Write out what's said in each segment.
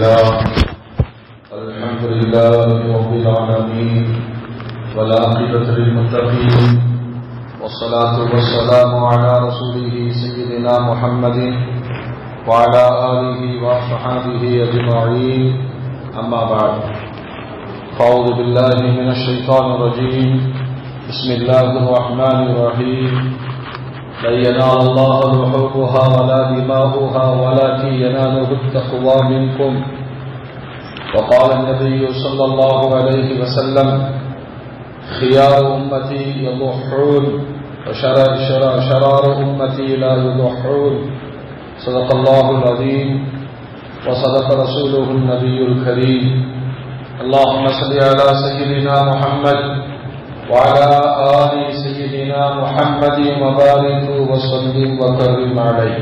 لله الحمد لله رب العالمين والعاقبة للمتقين والصلاة والسلام على رسوله سيدنا محمد وعلى آله وصحبه أجمعين أما بعد فأعوذ بالله من الشيطان الرجيم بسم الله الرحمن الرحيم لن ينال الله لحومها ولا دماؤها ولكن يناله التقوى منكم وقال النبي صلى الله عليه وسلم خيار أمتي يضحون وشرار شرار أمتي لا يضحون صدق الله العظيم وصدق رسوله النبي الكريم اللهم صل على سيدنا محمد وعلى آل سيدنا محمد وبارك وسلم وكرم عليه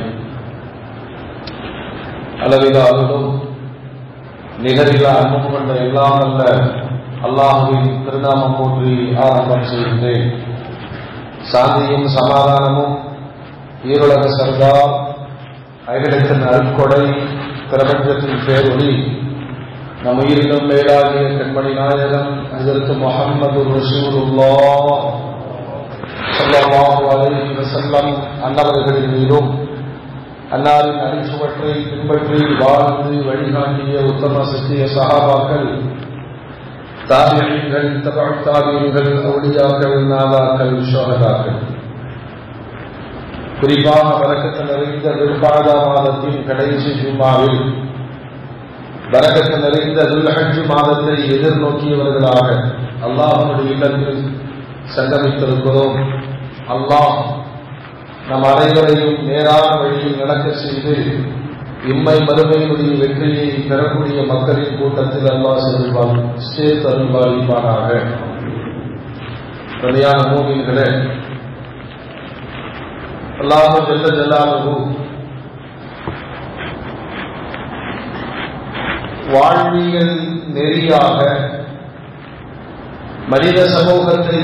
அளவிலா அருளும் நிகரிலா அன்பும் கொண்ட எல்லாம் அல்ல அல்லாஹுவின் திருநாமம் போற்றி ஆரம்பம் செய்கின்றேன் சாந்தியும் சமாதானமும் ஈருலக சர்தார் அகிலத்தின் அருட்கொடை பிரபஞ்சத்தின் பேரொளி நம் உயிரிலும் மேலாகிய கண்மணி நாயகம் அதற்கு முகம்மது ரசூலுல்லா ஸல்லல்லாஹு அலைஹி வஸல்லம் அன்னவர்களின் மீதும் அன்னாரின் அடிச்சுவற்றை பின்பற்றி வாழ்ந்து வழிகாட்டிய உத்தம சத்திய சகாபாக்கள் தாபியங்கள் தபா தாபியங்கள் அவுளியாக்கள் நாதாக்கள் ஷோகதாக்கள் குறிப்பாக வழக்கத்து நிறைந்த விரும்பாத மாதத்தின் கடைசி ஜும்மாவில் வரகத்து நிறைந்த துல்ஹஜ் மாதத்தை எதிர்நோக்கியவர்களாக அல்லாஹனுடைய இல்லத்தில் சங்கமித்திருக்கிறோம் அல்லாஹ் நம் அனைவரையும் நேரான வழியில் நடக்க செய்து இம்மை மறுமையினுடைய வெற்றியை பெறக்கூடிய மக்களின் கூட்டத்தில் அல்லாஹ் செல்வான் சேர்த்து அருள்பாலிப்பானாக பிரதியான மூவின்களே அல்லாஹ் ஜெல்ல ஜல்லாலுஹு வாழ்வியல் நெறியாக மனித சமூகத்தை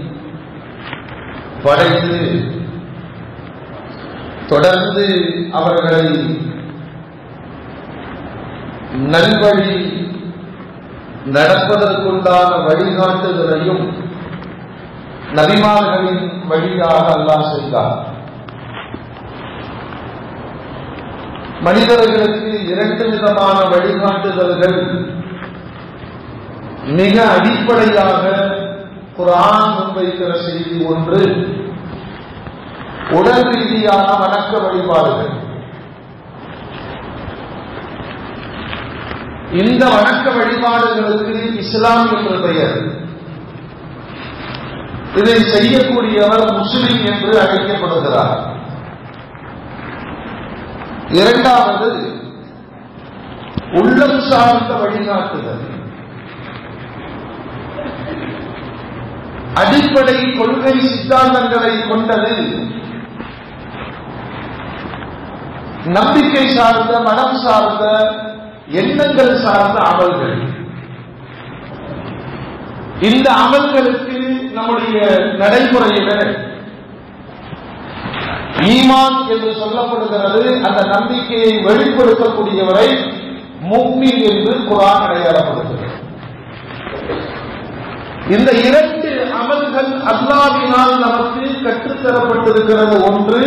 படைத்து தொடர்ந்து அவர்களை நல்வழி நடப்பதற்குண்டான வழிகாட்டுதலையும் நபிமார்களின் வழியாக அல்லாஹ் செய்தார் மனிதர்களுக்கு இரண்டு விதமான வழிகாட்டுதல்கள் மிக அடிப்படையாக குரான் முன்வைக்கிற செய்தி ஒன்று உடல் ரீதியான வணக்க வழிபாடுகள் இந்த வணக்க வழிபாடுகளுக்கு இஸ்லாம் என்று பெயர் இதை செய்யக்கூடியவர் முஸ்லிம் என்று அழைக்கப்படுகிறார் இரண்டாவது உள்ளம் சார்ந்த வழிகாட்டுதல் அடிப்படை கொள்கை சித்தாந்தங்களை கொண்டது நம்பிக்கை சார்ந்த மனம் சார்ந்த எண்ணங்கள் சார்ந்த அமல்கள் இந்த அமல்களுக்கு நம்முடைய நடைமுறையில ஈமான் என்று சொல்லப்படுகிறது அந்த நம்பிக்கையை வெளிப்படுத்தக்கூடியவரை முக்மின் என்று குரான் அடையாளப்படுகிறது இந்த இரண்டு அமல்கள் அல்லாவினால் நமக்கு கற்றுத்தரப்பட்டிருக்கிறது ஒன்று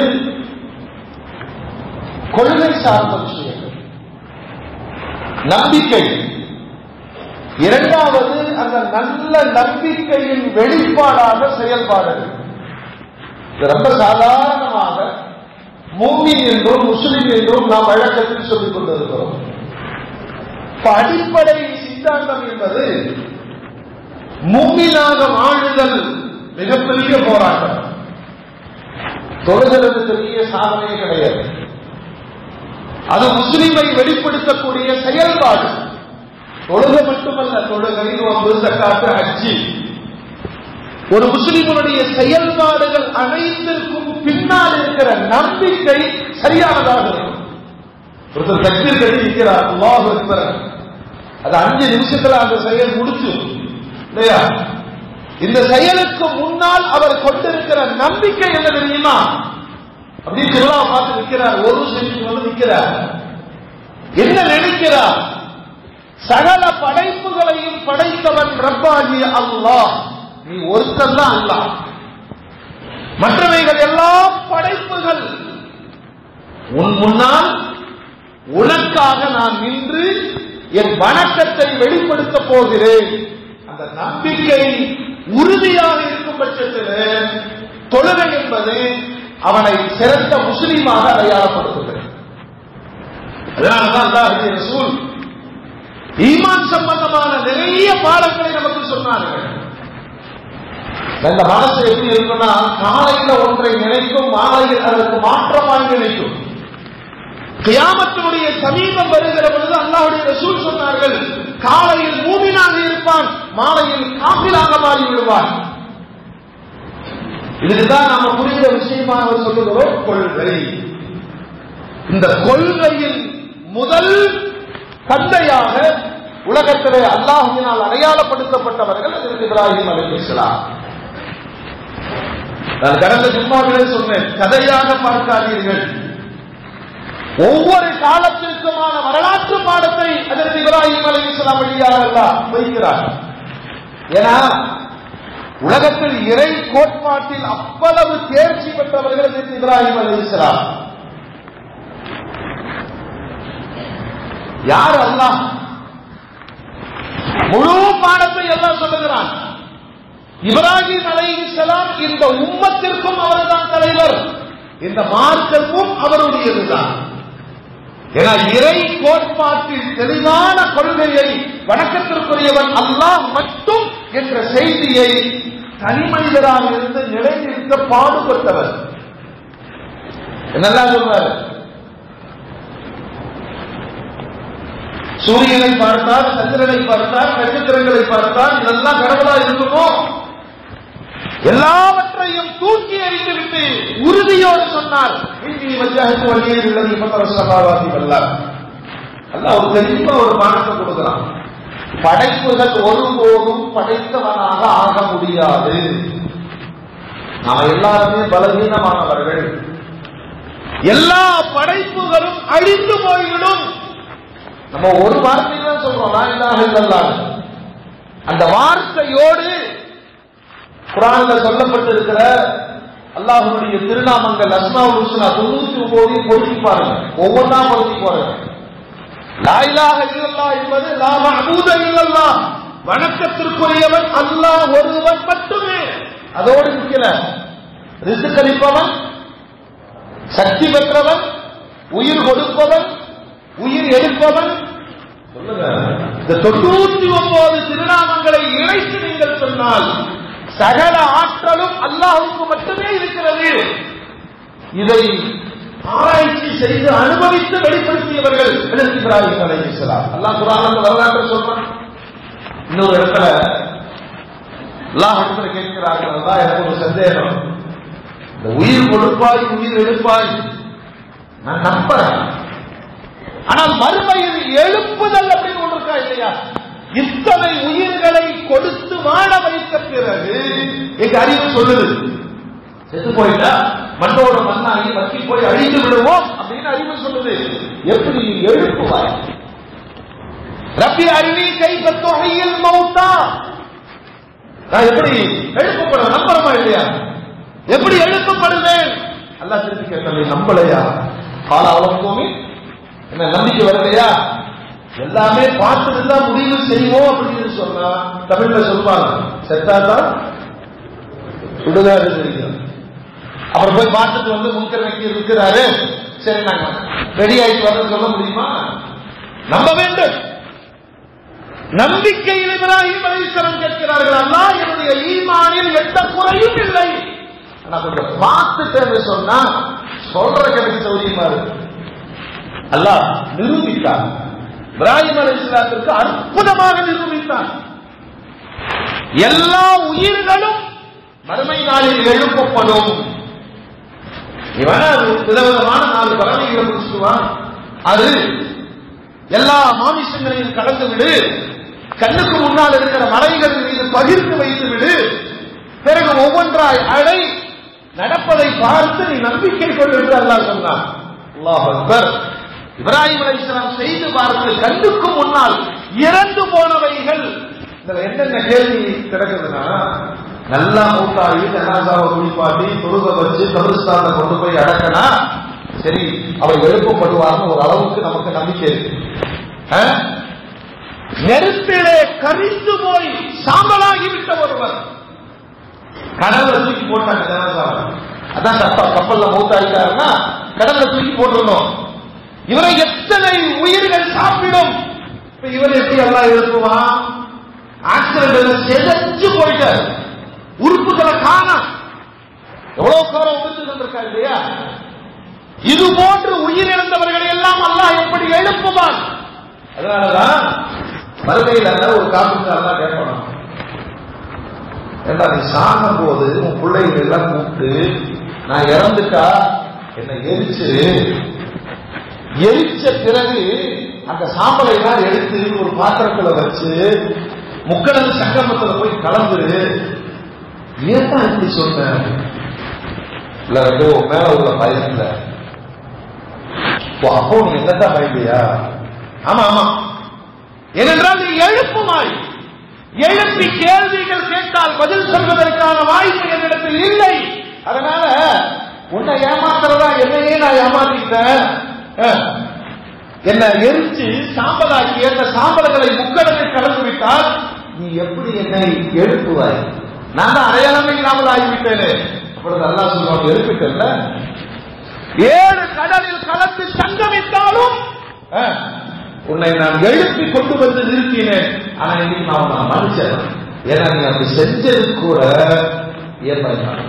கொள்கை சார்ந்த விஷயங்கள் நம்பிக்கை இரண்டாவது அந்த நல்ல நம்பிக்கையின் வெளிப்பாடாக செயல்பாடுகள் இது ரொம்ப சாதாரணமாக மூமின் என்றும் முஸ்லிம் என்றும் நாம் வழக்கத்தில் சொல்லிக் கொண்டிருக்கிறோம் அடிப்படை சித்தாந்தம் என்பது மூமினாக வாழுதல் மிகப்பெரிய போராட்டம் தொழுகிறது பெரிய சாதனையே கிடையாது அது முஸ்லிமை வெளிப்படுத்தக்கூடிய செயல்பாடு தொழுகை மட்டுமல்ல தொழுகை ஒன்று தக்காத்து அச்சி ஒரு முஸ்லிமுடைய செயல்பாடுகள் அனைத்திற்கும் பின்னால் இருக்கிற நம்பிக்கை சரியானதாக இருக்கும் ஒருத்தர் தக்பீர் கட்டி நிற்கிறார் அல்லாஹ் இருக்கிறார் அது அஞ்சு நிமிஷத்துல அந்த செயல் முடிச்சு இல்லையா இந்த செயலுக்கு முன்னால் அவர் கொண்டிருக்கிற நம்பிக்கை என்ன தெரியுமா அப்படின்னு திருவிழா பார்த்து நிற்கிறார் ஒரு செஞ்சு வந்து நிற்கிறார் என்ன நினைக்கிறார் சகல படைப்புகளையும் படைத்தவன் ரப்பாகிய அல்லாஹ் நீ ஒருத்தன் தான் அல்லாஹ் மற்றவைகள் எல்லாம் படைப்புகள் உன் முன்னால் உனக்காக நான் நின்று என் வணக்கத்தை வெளிப்படுத்தப் போகிறேன் அந்த நம்பிக்கை உறுதியாக இருக்கும் பட்சத்தில் தொழுகை என்பது அவனை சிறந்த முஸ்லீமாக அடையாளப்படுத்துகிறது அதனால்தான் அல்லாஹ் ரசூல் ஈமான் சம்பந்தமான நிறைய பாடங்களை நமக்கு சொன்னார்கள் இந்த மனசு எப்படி இருக்குன்னா காலையில ஒன்றை நினைக்கும் மாலையில் அதற்கு மாற்றமாக நினைக்கும் கியாமத்தினுடைய சமீபம் வருகிற பொழுது அல்லாஹுடைய ரசூல் சொன்னார்கள் காலையில் மூமினாக இருப்பான் மாலையில் காபிலாக மாறி விடுவான் இதுதான் நாம புரிகிற விஷயமாக அவர் சொல்லுகிறோம் கொள்கை இந்த கொள்கையின் முதல் தந்தையாக உலகத்திலே அல்லாஹுவினால் அடையாளப்படுத்தப்பட்டவர்கள் அதற்கு இப்ராஹிம் அலைஹிஸ்ஸலாம் நான் கடந்த ஜும்மாவிலே சொன்னேன் கதையாக பார்க்காதீர்கள் ஒவ்வொரு காலத்திற்குமான வரலாற்று பாடத்தை அதற்கு இப்ராஹிம் அலைஹிஸ்ஸலாம் வழியாக அல்லாஹ் வைக்கிறார் ஏன்னா உலகத்தில் இறை கோட்பாட்டில் அவ்வளவு தேர்ச்சி பெற்றவர்கள் அதற்கு இப்ராஹிம் அலைஹிஸ்ஸலாம் யார் அல்லாஹ் முழு பாடத்தை எல்லாம் சொல்லுகிறான் இப்ராஹிம் அலைஹிஸ்ஸலாம் இந்த உம்மத்திற்கும் அவர்தான் தலைவர் இந்த மார்க்கமும் அவருடையதுதான் ஏன்னா இறை கோட்பாட்டில் தெளிவான கொள்கையை வணக்கத்திற்குரியவன் அல்லாஹ் மட்டும் என்ற செய்தியை தனி மனிதராக இருந்து நிலைநிறுத்த பாடுபட்டவர் என்னெல்லாம் சொல்றாரு சூரியனை பார்த்தார் சந்திரனை பார்த்தார் நட்சத்திரங்களை பார்த்தார் இதெல்லாம் கடவுளா இருக்குமோ எல்லாவற்றையும் தூக்கி எறிந்து விட்டு உறுதியோடு சொன்னார் இந்தி வஜ்ஜகத்து வழியில் உள்ளது இப்ப சபாவாதி வல்லார் அல்ல ஒரு தெளிவா ஒரு பாடத்தை கொடுக்கிறான் படைப்புகள் ஒருபோதும் படைத்தவனாக ஆக முடியாது நாம் எல்லாருமே பலவீனமானவர்கள் எல்லா படைப்புகளும் அழிந்து போய்விடும் நம்ம ஒரு வார்த்தை தான் சொல்றோம் லா இலாஹ இல்லல்லாஹ் அந்த வார்த்தையோடு குரான்ல சொல்லப்பட்டிருக்கிற அல்லாஹ்வுடைய திருநாமங்கள் அஸ்மாவுல் ஹுஸ்னா தொண்ணூத்தி ஒன்பது பொருத்தி பாருங்க ஒவ்வொன்றா பொருத்தி பாருங்க லா இலாஹ இல்லல்லாஹ் என்பது லா மஅபூத இல்லல்லாஹ் வணக்கத்திற்குரியவன் அல்லாஹ் ஒருவன் மட்டுமே அதோடு நிற்கல ரிசுக் அளிப்பவன் சக்தி பெற்றவன் உயிர் கொடுப்பவன் உயிர் எடுப்பவன் சொல்லுங்க இந்த தொண்ணூத்தி ஒன்பது திருநாமங்களை இணைத்து நீங்கள் சொன்னால் சகல ஆற்றலும் அல்லாஹுக்கு மட்டுமே இருக்கிறது இதை ஆராய்ச்சி செய்து அனுபவித்து வெளிப்படுத்தியவர்கள் இப்ராஹிம் அலைஹிஸ்ஸலாம் அல்லாஹ் குர்ஆன்ல வரலாற்று சொல்றான் இன்னொரு இடத்துல அல்லாஹ் இடத்துல கேட்கிறார்கள் அல்லாஹ் எனக்கு ஒரு சந்தேகம் இந்த உயிர் கொடுப்பாய் உயிர் எடுப்பாய் நான் நம்புறேன் ஆனால் மறுமையில் எழுப்புதல் அப்படின்னு ஒன்று இருக்கா இல்லையா இத்தனை உயிர்களை கொடுத்து வாழ வைத்த பிறகு எங்க அறிவு சொல்லுது செத்து போயிட்டா மண்ணோட மண்ணாகி வத்தி போய் அழிந்து விடுவோம் அப்படின்னு அறிவு சொல்லுது எப்படி எழுப்புவாய் ரப்பி அறிவி கைப்ப தொகையில் மௌத்தா நான் எப்படி எழுப்பப்பட நம்புறமா இல்லையா எப்படி எழுப்பப்படுவேன் அல்லாஹ் திருப்பி கேட்டதை நம்பலையா கால அவலங்கோமி என்ன நம்பிக்கை வரலையா எல்லாமே பார்த்துட்டு தான் முடிவு செய்வோம் அப்படின்னு சொன்னா தமிழ்ல சொல்லுவாங்க செத்தாதான் சுடுகாடு தெரியும் அப்புறம் போய் பார்த்துட்டு வந்து முன்கர் வைக்க இருக்கிறாரு சரி நாங்க ரெடி ஆயிட்டு வரது சொல்ல முடியுமா நம்ப வேண்டும் நம்பிக்கையில் இப்ராஹிம் அலைஹிஸ்ஸலாம் கேட்கிறார்கள் அல்லாஹ் என்னுடைய ஈமானில் எந்த குறையும் இல்லை ஆனா கொஞ்சம் பார்த்துட்டேன்னு சொன்னா சொல்றதுக்கு எனக்கு சௌரியமா இருக்கு அல்லாஹ் நிரூபித்தார் இப்ராஹிம் அலி இஸ்லாத்திற்கு அற்புதமாக நிரூபித்தார் எல்லா உயிர்களும் மறுமை நாளில் எழுப்பப்படும் இவன் விதவிதமான நாலு பறவைகளை பிடிச்சிடுவான் அது எல்லா மாமிசங்களையும் கலந்து விடு கண்ணுக்கு முன்னால் இருக்கிற மலைகள் மீது பகிர்ந்து வைத்து விடு பிறகு ஒவ்வொன்றாய் அடை நடப்பதை பார்த்து நீ நம்பிக்கை கொண்டு என்று அல்லாஹ் சொன்னான் அல்லாஹ் அக்பர் இப்ராஹிம் அலைஹிஸ்ஸலாம் செய்து பார்த்து கண்ணுக்கு முன்னால் இறந்து போனவைகள் இதுல என்னென்ன கேள்வி கிடக்குதுன்னா நல்லா மூத்தாகி ஜனாசாவை குளிப்பாட்டி தொழுக வச்சு கபிரிஸ்தான கொண்டு போய் அடக்கனா சரி அவர் எழுப்பப்படுவார்னு ஒரு அளவுக்கு நமக்கு நம்பிக்கை இருக்கு ஆ? நெருப்பிலே கரிந்து போய் சாம்பலாகிவிட்ட ஒருவர் கடல்ல தூக்கி போட்டாங்க ஜனாசாவை அதான் கப்ப கப்பல்ல மூத்தாயிட்டாருன்னா கடல்ல தூக்கி போட்டுருந்தோம் இவரை எத்தனை உயிர்கள் சாப்பிடும் இப்ப இவர் எப்படி எல்லாம் எழுப்புவான் ஆக்சிடென்ட் செதஞ்சு போயிட்டார் உறுப்புகளை காணோம் எவ்வளவு காலம் உடுத்து வந்திருக்காரு இல்லையா இது போன்று உயிரிழந்தவர்களை எல்லாம் அல்லாஹ் எப்படி எழுப்புவான் அதனாலதான் மறுமையில ஒரு காப்பீட்டு எல்லாம் கேட்கணும் ஏண்டா நீ சாகும் போது உன் பிள்ளைகள் எல்லாம் கூப்பிட்டு நான் இறந்துட்டா என்னை எரிச்சு எரிச்ச பிறகு அந்த சாம்பலை எல்லாம் எடுத்து ஒரு பாத்திரத்துல வச்சு முக்கடல் சங்கமத்துல போய் கலந்து ஏன் தான் இப்படி சொன்ன இல்ல ரெண்டோ மேல உள்ள பயம் இல்ல ஓ, அப்போ நீ என்னதான் பயந்தியா ஆமா ஆமா ஏனென்றால் நீ எழுப்புமாய் எழுப்பி கேள்விகள் கேட்டால் பதில் சொல்வதற்கான வாய்ப்பு என்னிடத்தில் இல்லை அதனால உன்னை ஏமாத்துறதா என்னையே நான் ஏமாத்திட்டேன் அஹ், என்னை எரிச்சு சாம்பலாக்கி அந்த சாம்பல்களை முக்கடலில் கலந்து விட்டால் நீ எப்படி என்னை எழுப்புவாய் நான் தான் அடையாளமே இல்லாமல் ஆகிவிட்டேனே அப்பொழுது அல்லாஹ் சொல்லுவாங்க எழுப்பிட்டேன்ல ஏழு கடலில் கலந்து சங்கமித்தாலும் அஹ், உன்னை நான் எழுப்பி கொண்டு வந்து நிறுத்தினேன் ஆனா இன்னைக்கு நான் உன்னை மன்னிச்சேன் ஏன்னா நீ அப்படி செஞ்சது கூட ஏற்படுத்தாங்க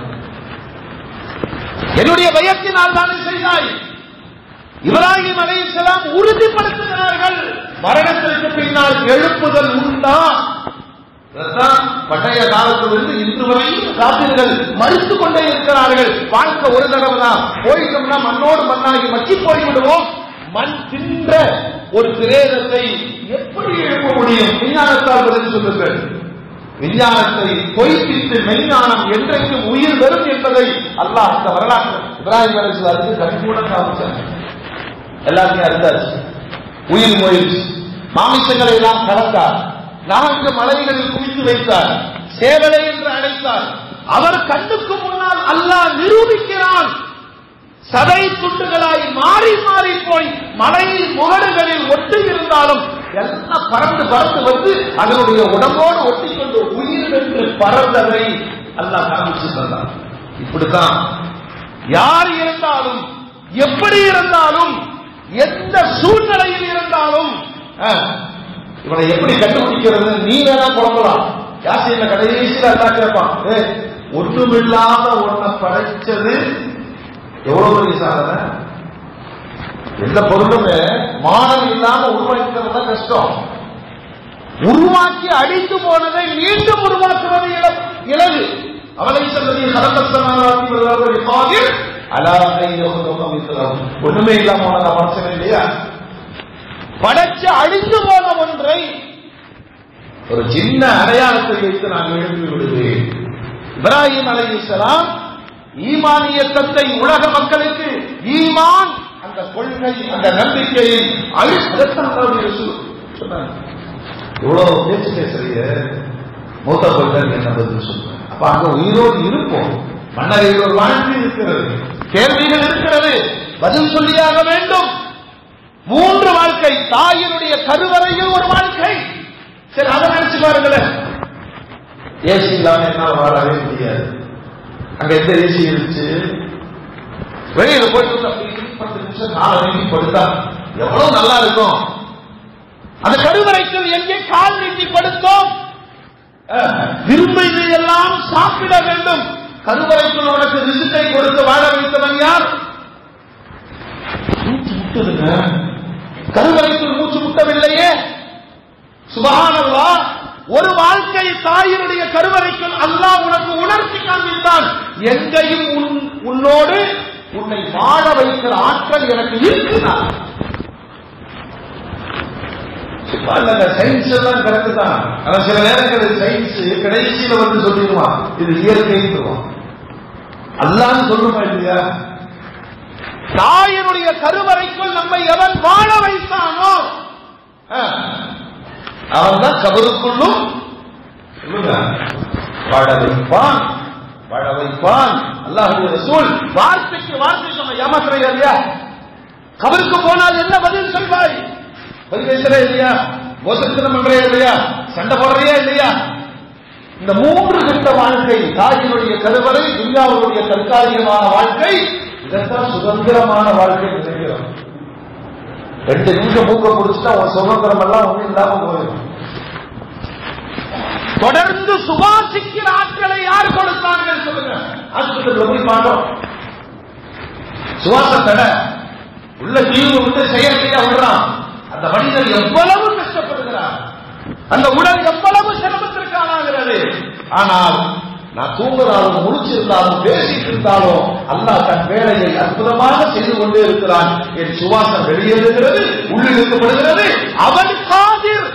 என்னுடைய பயத்தினால் தானே செய்தாய் இப்ராஹிம் அலைஹிஸ்ஸலாம் உறுதிப்படுத்துகிறார்கள் மரணத்திற்கு பின்னால் எழுப்புதல் உண்டா இதுதான் பண்டைய காலத்திலிருந்து இன்று வரையும் காப்பீர்கள் மறுத்துக் கொண்டே இருக்கிறார்கள் வாழ்க்கை ஒரு தடவை தான் போயிட்டோம்னா மண்ணோடு மண்ணாகி மக்கி போய்விடுவோம் மண் தின்ற ஒரு பிரேதத்தை எப்படி எழுப்ப முடியும் விஞ்ஞானத்தால் பதில் சொல்லுங்கள் விஞ்ஞானத்தை பொய்ப்பித்து மெய்ஞானம் என்றைக்கும் உயிர் வரும் என்பதை அல்லாஹ் அந்த வரலாற்று இப்ராஹிம் அலிஸ்லாருக்கு கண்கூட காமிச்சாங்க எல்லாத்தையும் அறிந்தாச்சு உயிர் முயற்சி மாமிசங்களை எல்லாம் கலந்தார் நான்கு மலைகளில் குவித்து வைத்தார் சேவலை என்று அழைத்தார் அவர் கண்ணுக்கு முன்னால் அல்லாஹ் நிரூபிக்கிறான் சதை துண்டுகளாய் மாறி மாறி போய் மலையில் முகடுகளில் ஒட்டி இருந்தாலும் எல்லாம் பறந்து பறந்து வந்து அதனுடைய உடம்போடு ஒட்டிக்கொண்டு உயிர் என்று பறந்ததை அல்லாஹ் காமிச்சு தந்தார் இப்படித்தான் யார் இருந்தாலும் எப்படி இருந்தாலும் எந்த சூழ்நிலையில் இருந்தாலும் அஹ், இவனை எப்படி கண்டுபிடிக்கிறது நீ வேணா புலம்பலாம் யாசியில கடைசியில் அல்லா கேட்பான் ஏய், ஒன்றுமில்லாத ஒன்றை படைச்சது எவ்வளவு பெரிய சாதனை எந்த பொருளுமே மானம் இல்லாம உருவாக்கிறது தான் கஷ்டம் உருவாக்கி அடித்து போனதை மீண்டும் உருவாக்குவது இல- இலகு அவளை சொன்னது கலப்பத்தனாதில் ஒண்ணுமே இல்லாம உனக்கு மனுஷன் இல்லையா படைச்சு அழிந்து போன ஒன்றை ஒரு சின்ன அடையாளத்தை வைத்து நான் எழுப்பி விடுவேன் இப்ராஹிம் அலைஹிஸ்ஸலாம் ஈமானியத்தத்தை உலக மக்களுக்கு ஈமான் அந்த கொள்கை அந்த நம்பிக்கையை அழித்தத்தான் சொன்னாங்க இவ்வளவு பேச்சு பேசுறீங்க மூத்த கொள்கை என்ன பதில் சொல்றேன் அப்ப அங்க உயிரோடு இருப்போம் மன்னரையில் ஒரு வாழ்க்கை இருக்கிறது கேள்விகள் இருக்கிறது பதில் சொல்லியாக வேண்டும் மூன்று வாழ்க்கை தாயினுடைய கருவறையில் ஒரு வாழ்க்கை சரி அதை நினைச்சு பாருங்களேன் ஏசி இல்லாம என்னால் வாழவே முடியாது அங்க எந்த ஏசி இருந்துச்சு வெளியில போயிட்டு வந்து அப்படி பத்து நிமிஷம் நாலு நீட்டி படுத்தா எவ்வளவு நல்லா இருக்கும் அந்த கருவறைக்குள் எங்கே கால் நீட்டி படுத்தோம் அஹ், விரும்பியதை எல்லாம் சாப்பிட வேண்டும் கருவறைக்குள் உனக்கு ரிசுக்கை கொடுத்து வாழ வைத்தவன் யார் மூச்சு முட்டுதுங்க கருவறைக்குள் மூச்சு முட்டவில்லையே சுபஹானல்லா ஒரு வாழ்க்கை தாயினுடைய கருவறைக்குள் அல்லாஹ் உனக்கு உணர்த்தி காண்பித்தான் எங்கேயும் உன் உன்னோடு உன்னை வாழ வைக்கிற ஆற்றல் எனக்கு இருக்குதா சயின்ஸ் எல்லாம் கரெக்ட் தான் ஆனா சில நேரங்களில் சயின்ஸ் கடைசியில வந்து சொல்லிடுவான் இது இயற்கைன்னு அல்லான்னு சொல்லுமா இல்லையா தாயினுடைய கருவறைக்குள் நம்மை எவன் வாழ வைத்தானோ அவன் தான் கபருக்குள்ளும் சொல்லுங்க, வாழ வைப்பான் வாழ வைப்பான் அல்லாஹுடைய ரசூல் வார்த்தைக்கு வார்த்தை சொன்ன ஏமாத்துறையா இல்லையா கபருக்கு போனால் என்ன பதில் சொல்வாய் பதில் பேசுறே இல்லையா மோசத்தனம் பண்றியா இல்லையா சண்டை போடுறியா இல்லையா இந்த மூன்று கட்ட வாழ்க்கை தாயினுடைய கருவறை துன்யாவுடைய தற்காலிகமான வாழ்க்கை இதத்தான் சுதந்திரமான வாழ்க்கை நினைக்கிறோம் ரெண்டு நிமிஷம் மூக்க பிடிச்சிட்டா உன் சுதந்திரம் எல்லாம் ஒண்ணு இல்லாம போயிடும் தொடர்ந்து சுவாசிக்கிற ஆட்களை யார் கொடுத்தாங்க சொல்லுங்க ஆஸ்பத்திரியில் போய் மாட்டோம் சுவாச தடை உள்ள தீவு விட்டு செயற்கையா விடுறான் அந்த மனிதர் எவ்வளவு கஷ்டப்படுகிறார் அந்த உடல் எவ்வளவு சிரமத்திற்கு ஆளாகிறது ஆனால் நான் தூங்குறாலும் முடிச்சிருந்தாலும் பேசிட்டு இருந்தாலும் அல்லாஹ் தன் வேலையை அற்புதமாக செய்து கொண்டே இருக்கிறான் என் சுவாசம் வெளியேறுகிறது உள்ளிழுக்கப்படுகிறது அவன் காதிர்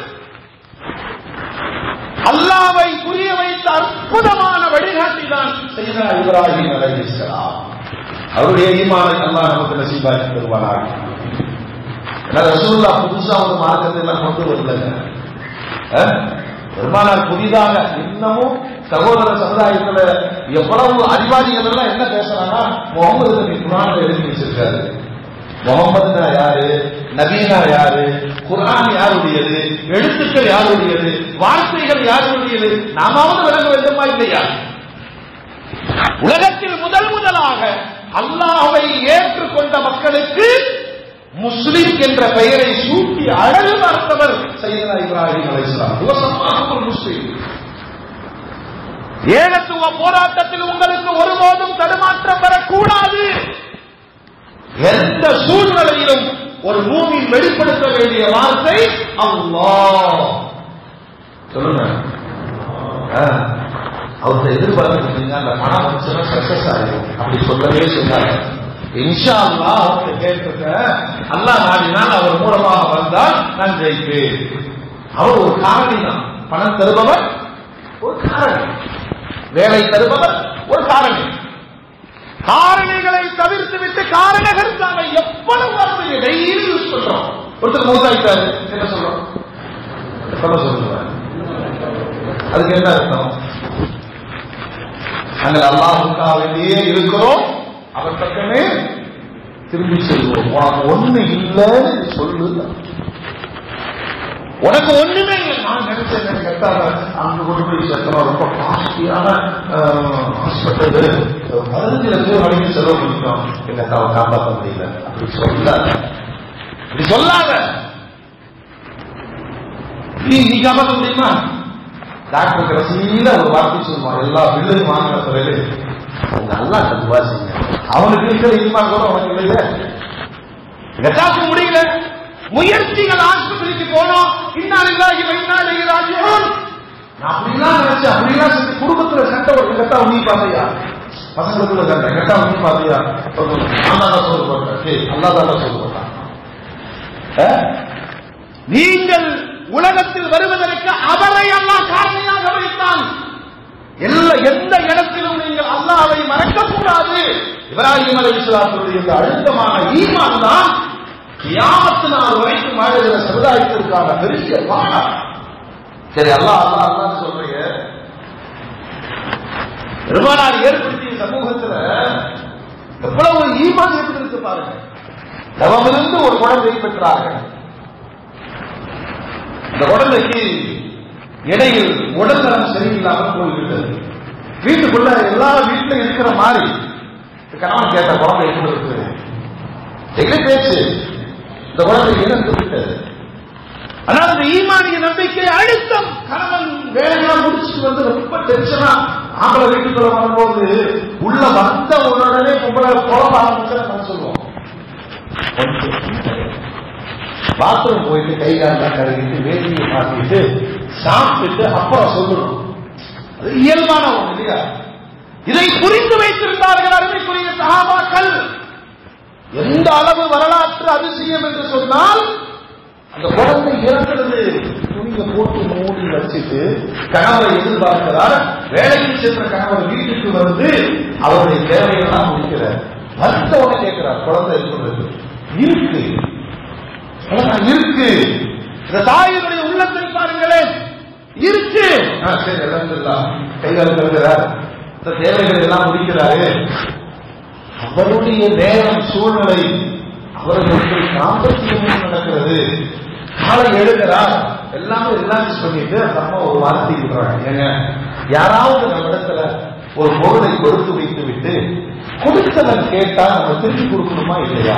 அல்லாவை புரிய வைத்த அற்புதமான வழிகாட்டி தான் செய்தா இப்ராஹிம் அலைஹிஸ்ஸலாம் அவருடைய ஈமானை அல்லாஹ் நமக்கு நசீபாக்கி தருவானாக ஏன்னா ரசூல்லா புதுசா ஒரு மார்க்கத்தை எல்லாம் கொண்டு வரலங்க அஹ்? பெருமானார் புதிதாக இன்னமும் சகோதர சமுதாயத்துல எவ்வளவு அறிவாளிகள் எல்லாம் என்ன பேசுறாங்கன்னா முகமது நபி குரான்ல எழுதி வச்சிருக்காரு முகமதுனா யாரு நபீனா யாரு குர்ஆன் யாருடையது எழுத்துக்கள் யாருடையது வார்த்தைகள் யாருடையது நாமாவது விளங்க வேண்டுமா இல்லையா உலகத்தில் முதல் முதலாக அல்லாஹ்வை ஏற்றுக்கொண்ட மக்களுக்கு முஸ்லிம் என்ற பெயரை சூட்டி அழகு பார்த்தவர் சையதனா இப்ராஹிம் அலைஹிஸ்ஸலாம் துவசமாக முஸ்லிம் ஏகத்துவ போராட்டத்தில் உங்களுக்கு ஒருபோதும் தடுமாற்றம் வரக்கூடாது எந்த சூழ்நிலையிலும் ஒரு மூமின் வெளிப்படுத்த வேண்டிய வார்த்தை அல்லாஹ் சொல்லுங்க ஆ, அவர்கிட்ட எதிர்பார்த்துட்டீங்க அந்த பணம் வந்துச்சுன்னா சக்சஸ் ஆயிடும் அப்படி சொல்லவே சொன்னாங்க இன்ஷா அல்லாஹ் அவர்கிட்ட கேட்டிருக்க அல்லாஹ் நாடினால் அவர் மூலமாக வந்தால் நான் ஜெயிப்பேன் அவர் ஒரு காரணி தான் பணம் தருபவர் ஒரு காரணி வேலை தருபவர் ஒரு காரணி காரணிகளை தவிர்த்து விட்டு காரணங்கள் நாம எவ்வளவு வார்த்தையை டெய்லி யூஸ் பண்றோம் ஒருத்தர் மூத்தாயிட்டாரு என்ன சொல்றோம் சொல்ல சொல்லுங்க அதுக்கு என்ன அர்த்தம் நாங்கள் அல்லாஹுக்காகவே இருக்கிறோம் அவர் பக்கமே திரும்பி செல்வோம் உனக்கு ஒண்ணு இல்லைன்னு சொல்லு உனக்கு ஒண்ணுமே இல்லை நான் நினைச்சேன் எனக்கு கேட்டாங்க அங்க கொண்டு போய் சேர்க்கணும் ரொம்ப காஸ்ட்லியான ஹாஸ்பிட்டல் பதினஞ்சு லட்சம் வரைக்கும் செலவு பண்ணிட்டோம் என்ன அவ காப்பாற்ற முடியல அப்படி சொல்லாத அப்படி சொல்லாத நீ நீ காப்பாற்ற முடியுமா டாக்டர் கடைசியில ஒரு வார்த்தை சொல்லுவான் எல்லா பில்லையும் வாங்கின பிறகு உங்க அல்லா கண்டுவா செய்யுங்க அவனுக்கு இருக்கிற ஈமா கூட அவனுக்கு இல்லையே எதாக்க முடியல முயற்சிகள் ஆஸ்பத்திரிக்கு போனோம் இன்னாலில்லாஹி வ இன்னா இலைஹி ராஜிஊன் நான் அப்படிலாம் நினைச்சேன் அப்படிலாம் செஞ்சு குடும்பத்துல சண்டை ஒரு கட்டா நீ பாத்தியா பசங்களுக்குள்ள சண்டை கட்டா நீ பாத்தியா நான் தான் சொல்ல போறேன் சரி அல்லா தான் சொல்ல போறான் நீங்கள் உலகத்தில் வருவதற்கு அவரை அல்லாஹ் காரணியாக வைத்தான் எல்லா எந்த இடத்திலும் நீங்கள் அல்லாவை மறக்கக்கூடாது இப்ராஹிம் அலை இஸ்லாத்துடைய இந்த அழுத்தமான ஈமான் தான் கியாமத்து நாள் வரைக்கும் வாழுகிற சமுதாயத்திற்கான பெரிய பாடம் சரி அல்லாஹ் அல்லாஹ் அல்லாஹ் சொல்றீங்க பெருமானார் ஏற்படுத்திய சமூகத்துல எவ்வளவு ஈமான் இருந்திருக்கு பாருங்க தவமிருந்து ஒரு குழந்தை பெற்றார்கள் இந்த குழந்தைக்கு இடையில் உடல் நலம் சரியில்லாமல் போய்விட்டது வீட்டுக்குள்ள எல்லா வீட்டுல இருக்கிற மாதிரி கணவன் கேட்ட குழந்தை எப்படி இருக்கு எங்க பேச்சு இந்த குழந்தை இழந்து விட்டது ஆனால் இந்த ஈமானிய நம்பிக்கை அழுத்தம் கணவன் வேலையெல்லாம் முடிச்சுட்டு வந்து ரொம்ப டென்ஷனா ஆம்பளை வீட்டுக்குள்ள வரும்போது உள்ள வந்த உடனே பொம்பளை குழப்ப ஆரம்பிச்சு நம்ம சொல்லுவோம் பாத்ரூம் போயிட்டு கை காலம் கழுவிட்டு வேதியை மாட்டிட்டு சாப்பிட்டுட்டு அப்புறம் சொல்லணும் அது இயல்பான ஒன்று இல்லையா இதை புரிந்து வைத்திருந்தார்கள் அருமைக்குரிய சகாபாக்கள் எந்த அளவு வரலாற்று அதிசயம் என்று சொன்னால் அந்த குழந்தை இறக்கிறது துணியை போட்டு மூடி வச்சுட்டு கணவரை எதிர்பார்க்கிறார் வேலைக்கு சென்ற கணவர் வீட்டுக்கு வந்து அவருடைய தேவையெல்லாம் முடிக்கிறார் வருத்தவனை கேட்கிறார் குழந்தை இருக்கிறது இருக்கு குழந்தை இருக்கு இந்த தாயினுடைய உள்ளத்தை பாருங்களேன் இருக்கு ஆ, சரி அலமதுல்லாம் கைகால் கழுகிறார் இந்த தேவைகள் எல்லாம் முடிக்கிறாரு அவருடைய நேரம் சூழ்நிலை அவர்களுக்கு தாம்பத்தியமும் நடக்கிறது காலை எழுகிறார் எல்லாமே ரிலாக்ஸ் பண்ணிட்டு அந்த அம்மா ஒரு வார்த்தை விடுறாங்க ஏங்க யாராவது நம்ம இடத்துல ஒரு பொருளை கொடுத்து வைத்து விட்டு கொடுத்தவன் கேட்டா நம்ம திருப்பி கொடுக்கணுமா இல்லையா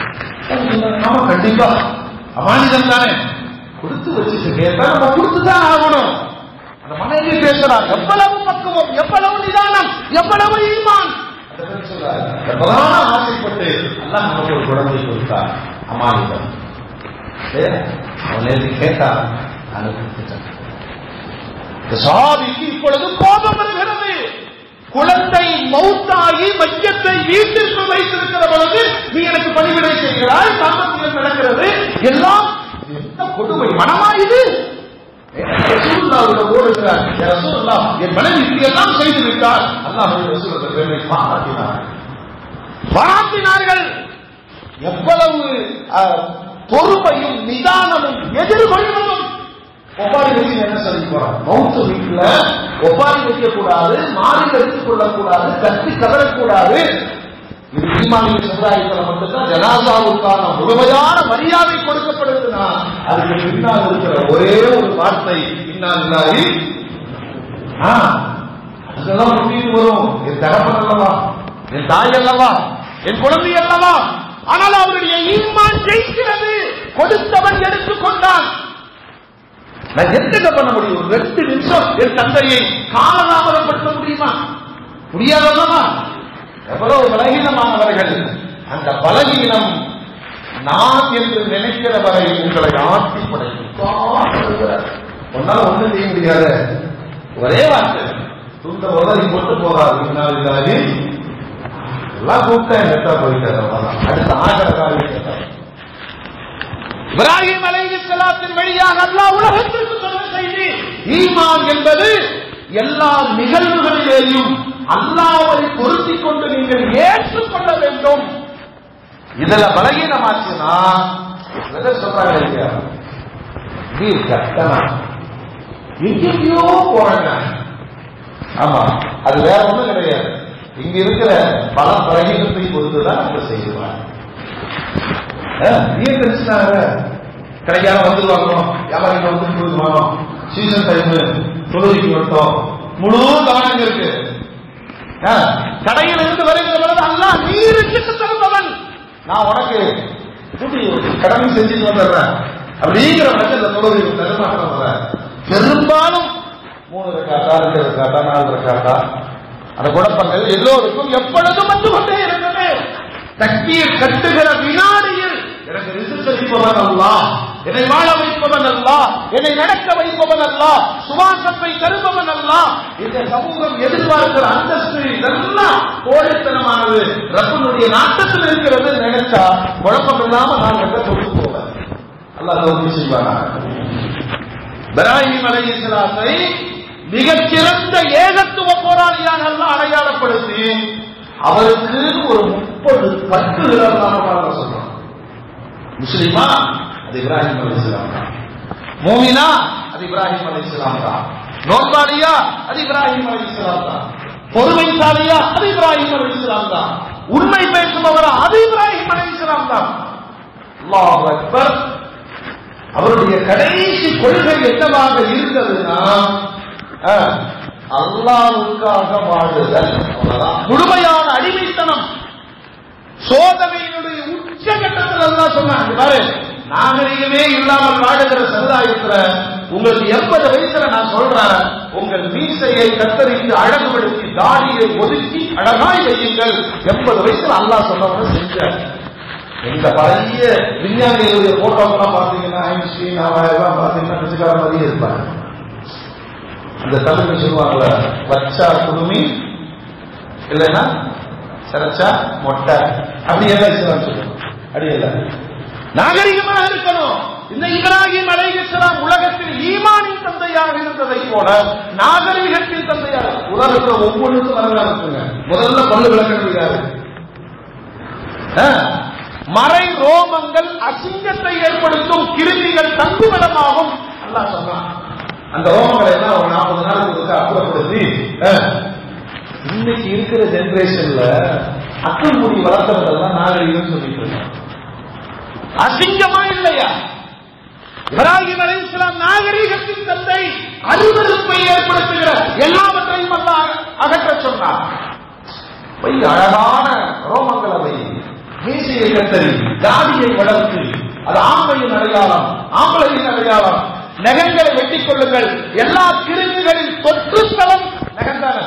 ஆமா கண்டிப்பா அமானிதம் தானே கொடுத்து வச்சுட்டு கேட்டா நம்ம கொடுத்துதான் ஆகணும் அந்த மனைவி பேசுறார் எவ்வளவு பக்குவம் எவ்வளவு நிதானம் எவ்வளவு ஈமான் அந்த பெண் சொல்றாரு, எப்பதான் ஆசைப்பட்டு அல்லாஹ் நமக்கு ஒரு குழந்தை கொடுத்தார் அமானிதம் ஏன்? அவன் நேற்று கேட்டான் நான் கொடுத்துட்டேன் இந்த சாபிக்கு இப்பொழுது கோபம் வருகிறது குழந்தை மௌத்தாகி மையத்தை வீட்டிற்கு வைத்திருக்கிற பொழுது நீ எனக்கு பணிவிடை செய்கிறாய் தாம்பத்தியம் நடக்கிறது எல்லாம் என்ன கொடுமை மனமா இது ரசூலுல்லாஹ்விடம் ஓடுகிறார் "யா ரசூலுல்லாஹ், என் மனைவி இப்படி எல்லாம் செய்து விட்டார் அல்லாஹ் ரசூலுல்லாஹ் பெருமை பாராட்டினார் பாராட்டினார்கள் எவ்வளவு அஹ், பொறுமையும் நிதானமும் எதிர்கொள்வதும் ஒப்பாரி வச்சு என்ன சொல்லி போறான் மவுத்து வீட்டுல ஒப்பாரி வைக்க கூடாது மாறி எடுத்துக் கொள்ளக்கூடாது கத்தி கதறக்கூடாது இது ஈமானிய சமுதாயத்தில் மட்டும்தான் ஜனாசாவுக்கான முழுமையான மரியாதை கொடுக்கப்படுதுன்னா அதுக்கு பின்னால் இருக்கிற ஒரே ஒரு வார்த்தை இன்னாலில்லாஹி ஆ, அதெல்லாம் முடிவு வரும் என் தகப்பன் அல்லவா என் தாய் அல்லவா என் குழந்தை அல்லவா ஆனால் அவருடைய ஈமான் ஜெயிக்கிறது கொடுத்தவன் எடுத்துக்கொண்டான் நான் என்னங்க பண்ண முடியும் ஒரு ரெண்டு நிமிஷம் என் தந்தையை காலதாமதப்படுத்த முடியுமா முடியாதல்லவா எவ்வளவு பலகீனமானவர்கள் அந்த பலகீனம் நான் என்று நினைக்கிற வரை உங்களை ஆட்டி படைக்கும் ஒன்னால ஒண்ணும் செய்ய முடியாது ஒரே வார்த்தை துண்ட உதவி போட்டு போறாரு முன்னாள் இல்லாது எல்லாம் கூப்பிட்டேன் நெட்டா போயிட்டாரு அவ்வளவுதான். அடுத்த ஆகிற காரியம் கேட்டார் இப்ராஹிம் அலைஹிஸ்ஸலாத்தின் வழியாக அல்லாஹ் உலகத்திற்கு சொன்ன செய்தி ஈமான் என்பது எல்லா நிகழ்வுகளிலேயும் அல்லாஹ்வை பொருத்திக் கொண்டு நீங்கள் ஏற்றுக்கொள்ள வேண்டும் இதுல பலகீனமாச்சுன்னா எதை சொல்றாங்க இல்லையா நீ கட்டணா எங்கெங்கயோ போறாங்க ஆமா அது வேற ஒண்ணும் கிடையாது இங்க இருக்கிற பல பலகீனத்தை பொறுத்துதான் நம்ம செய்வாங்க நீ தெரிஞ்சுட்டாங்க கிடைக்காம வந்துருவாங்க வியாபாரிகள் வந்து கொடுக்குவாங்க சீசன் டைம் தொழுகைக்கு வட்டோம் முழு கவனம் இருக்கு ஆ, கடையில் இருந்து வருகிற பொழுது அல்லாஹ் நீருக்கு தருபவன் நான் உனக்கு கூட்டி கடமை செஞ்சுட்டு வந்துடுறேன் அப்படிங்கிற பட்சத்தில் தொழுகை தருமாற்றம் வர பெரும்பாலும் மூணு ரக்காத்தா ரெண்டு ரக்காத்தா நாலு ரக்காத்தா அந்த குழப்பங்கள் எல்லோருக்கும் எப்பொழுதும் வந்து கொண்டே இருந்தது தக்பீர் கட்டுகிற வினாடியில் எனக்கு ரிசல்ட் அளிப்பவன் அல்லா என்னை வாழ வைப்பவன் அல்லா என்னை நடக்க வைப்பவன் அல்லா சுவாசத்தை தருபவன் அல்லா இந்த சமூகம் எதிர்பார்க்கிற அந்தஸ்து இதெல்லாம் கோழைத்தனமானது ரப்பனுடைய நாட்டத்தில் இருக்கிறது நினைச்சா குழப்பம் இல்லாம நான் எங்க தொட்டு போவேன் அல்லாஹ் தோல்வி செய்வானா இப்ராஹிம் அலைஹிஸ்ஸலாத்தை மிகச்சிறந்த ஏகத்துவ போராளியாக அல்லாஹ் அடையாளப்படுத்தி அவருக்கு ஒரு முப்பது பத்து விதமான சொல்றான் முஸ்லிமா அது இப்ராஹிம் அலைஹிஸ்ஸலாம் தான் மூமினா அது இப்ராஹிம் அலைஹிஸ்ஸலாம் தான் நோர்பாளியா அது இப்ராஹிம் அலைஹிஸ்ஸலாம் தான் பொறுமைசாலியா அது இப்ராஹிம் அலைஹிஸ்ஸலாம் தான் உண்மை பேசுபவரா அது இப்ராஹிம் அலைஹிஸ்ஸலாம் தான் அல்லாஹ் அக்பர் அவருடைய கடைசி கொள்கை என்னவாக இருந்ததுன்னா அஹ், அல்லாஹ்வுக்காக வாழுதல் அவ்வளவுதான். முழுமையான அடிமைத்தனம் சோதனையினுடைய உச்சகட்டத்தில் அல்லாஹ் சொன்னாங்க பாரு நாகரிகமே இல்லாமல் வாழுகிற சமுதாயத்துல உங்களுக்கு எண்பது வயசுல நான் சொல்றேன் உங்கள் மீசையை கத்தரித்து அழகுபடுத்தி தாடியை ஒதுக்கி அழகாய் வையுங்கள் எண்பது வயசுல அல்லாஹ் சொன்னவங்க செஞ்சார் இந்த பழைய விஞ்ஞானிகளுடைய போட்டோக்கெல்லாம் பாத்தீங்கன்னா ஐன்ஸ்டீன் அவன் எல்லாம் பாத்தீங்கன்னா பிச்சைக்கார மாதிரியே இருப்பாங்க அந்த தமிழ்ல சொல்லுவாங்கல்ல வச்சா குடுமி இல்லைன்னா சிறச்சா மொட்டை அப்படி எல்லாம் இஸ்லாம் சொல்லுவோம் அப்படி இல்லை நாகரிகமாக இருக்கணும் இந்த இப்ராஹிம் அலைஹிஸ்ஸலாம் உலகத்தில் ஈமானின் தந்தையாக இருந்ததை போல நாகரிகத்தின் தந்தையாக உலகத்தில் ஒவ்வொன்றுக்கும் வரலாறு இருக்குங்க முதல்ல பல்லு விளக்கணும் யாரு அஹ், மறை ரோமங்கள் அசிங்கத்தை ஏற்படுத்தும் கிருமிகள் தங்குமிடமாகும் அல்லாஹ் சொன்னான் அந்த ரோமங்களை எல்லாம் ஒரு நாற்பது நாளுக்கு வந்து அப்புறப்படுத்தி அஹ், இன்னைக்கு இருக்கிற ஜெனரேஷன்ல அக்கல் முடி வளர்த்தவங்கெல்லாம் நாகரிகம் சொல்லிட்டு இருக்காங்க அசிங்கமா இல்லையா இப்ராஹிம் அலைஹிஸ்ஸலாம் நாகரிகத்தின் தந்தை அருவருப்பை ஏற்படுத்துகிற எல்லாவற்றையும் அல்லாஹ் அகற்ற சொன்னார் வை அழகான ரோமங்களை வை மீசையை கத்தரி தாடியை வளர்த்து அது ஆண்மையின் அடையாளம் ஆம்பளையின் அடையாளம் நகங்களை வெட்டிக் கொள்ளுங்கள் எல்லா கிருமிகளின் தொற்று ஸ்தலம் நகந்தான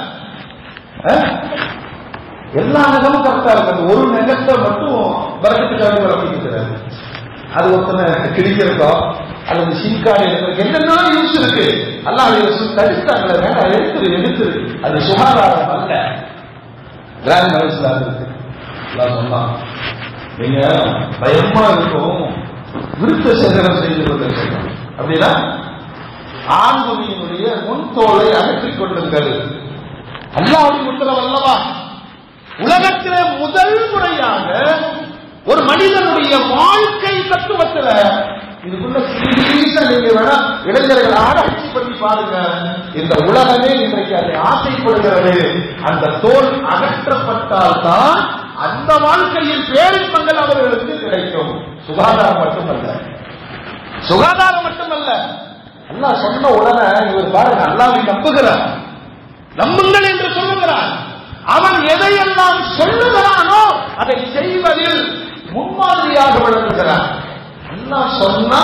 எல்லா நகமும் கரெக்டா இருக்கு அந்த ஒரு நகத்தை மட்டும் வரத்துக்காக வளர்த்திக்கிறாரு அது ஒருத்தனை கிழிக்கிறதோ அல்லது சிங்காடு என்னென்ன யூஸ் இருக்கு அல்லாஹ் ரசூல் தடுத்தாங்களே வேண்டாம் எடுத்துரு எடுத்துரு அது சுகாதாரம் அல்ல கிராண்ட் மனசுல இருக்கு அல்லாஹ் சொன்னான் நீங்க பயமா இருக்கும் விருத்த சேகரம் செய்து கொண்டிருக்கீங்க அப்படின்னா ஆண்குடியினுடைய முன்தோலை அகற்றிக் கொள்ளுங்கள் அல்லாஹ்வுடைய உத்தரவு அல்லவா உலகத்திலே முதல் முறையாக ஒரு மனிதனுடைய வாழ்க்கை தத்துவத்துல இதுக்குள்ள சீரியஸா நீங்க வேணா இளைஞர்கள் ஆராய்ச்சி பண்ணி பாருங்க இந்த உலகமே இன்றைக்கு அதை ஆசைப்படுகிறது அந்த தோல் அகற்றப்பட்டால் தான் அந்த வாழ்க்கையில் பேரின்பங்கள் அவர்களுக்கு கிடைக்கும் சுகாதாரம் மட்டுமல்ல சுகாதாரம் மட்டுமல்ல அல்லாஹ் சொன்ன உடனே இவர் பாருங்க அல்லாவை நம்புகிறார் நம்புங்கள் என்று சொல்லுகிறார் அவன் எதையெல்லாம் சொல்லுகிறானோ அதை செய்வதில் முன்மாதிரியாக விளங்குகிறான் அல்லாஹ் சொன்னா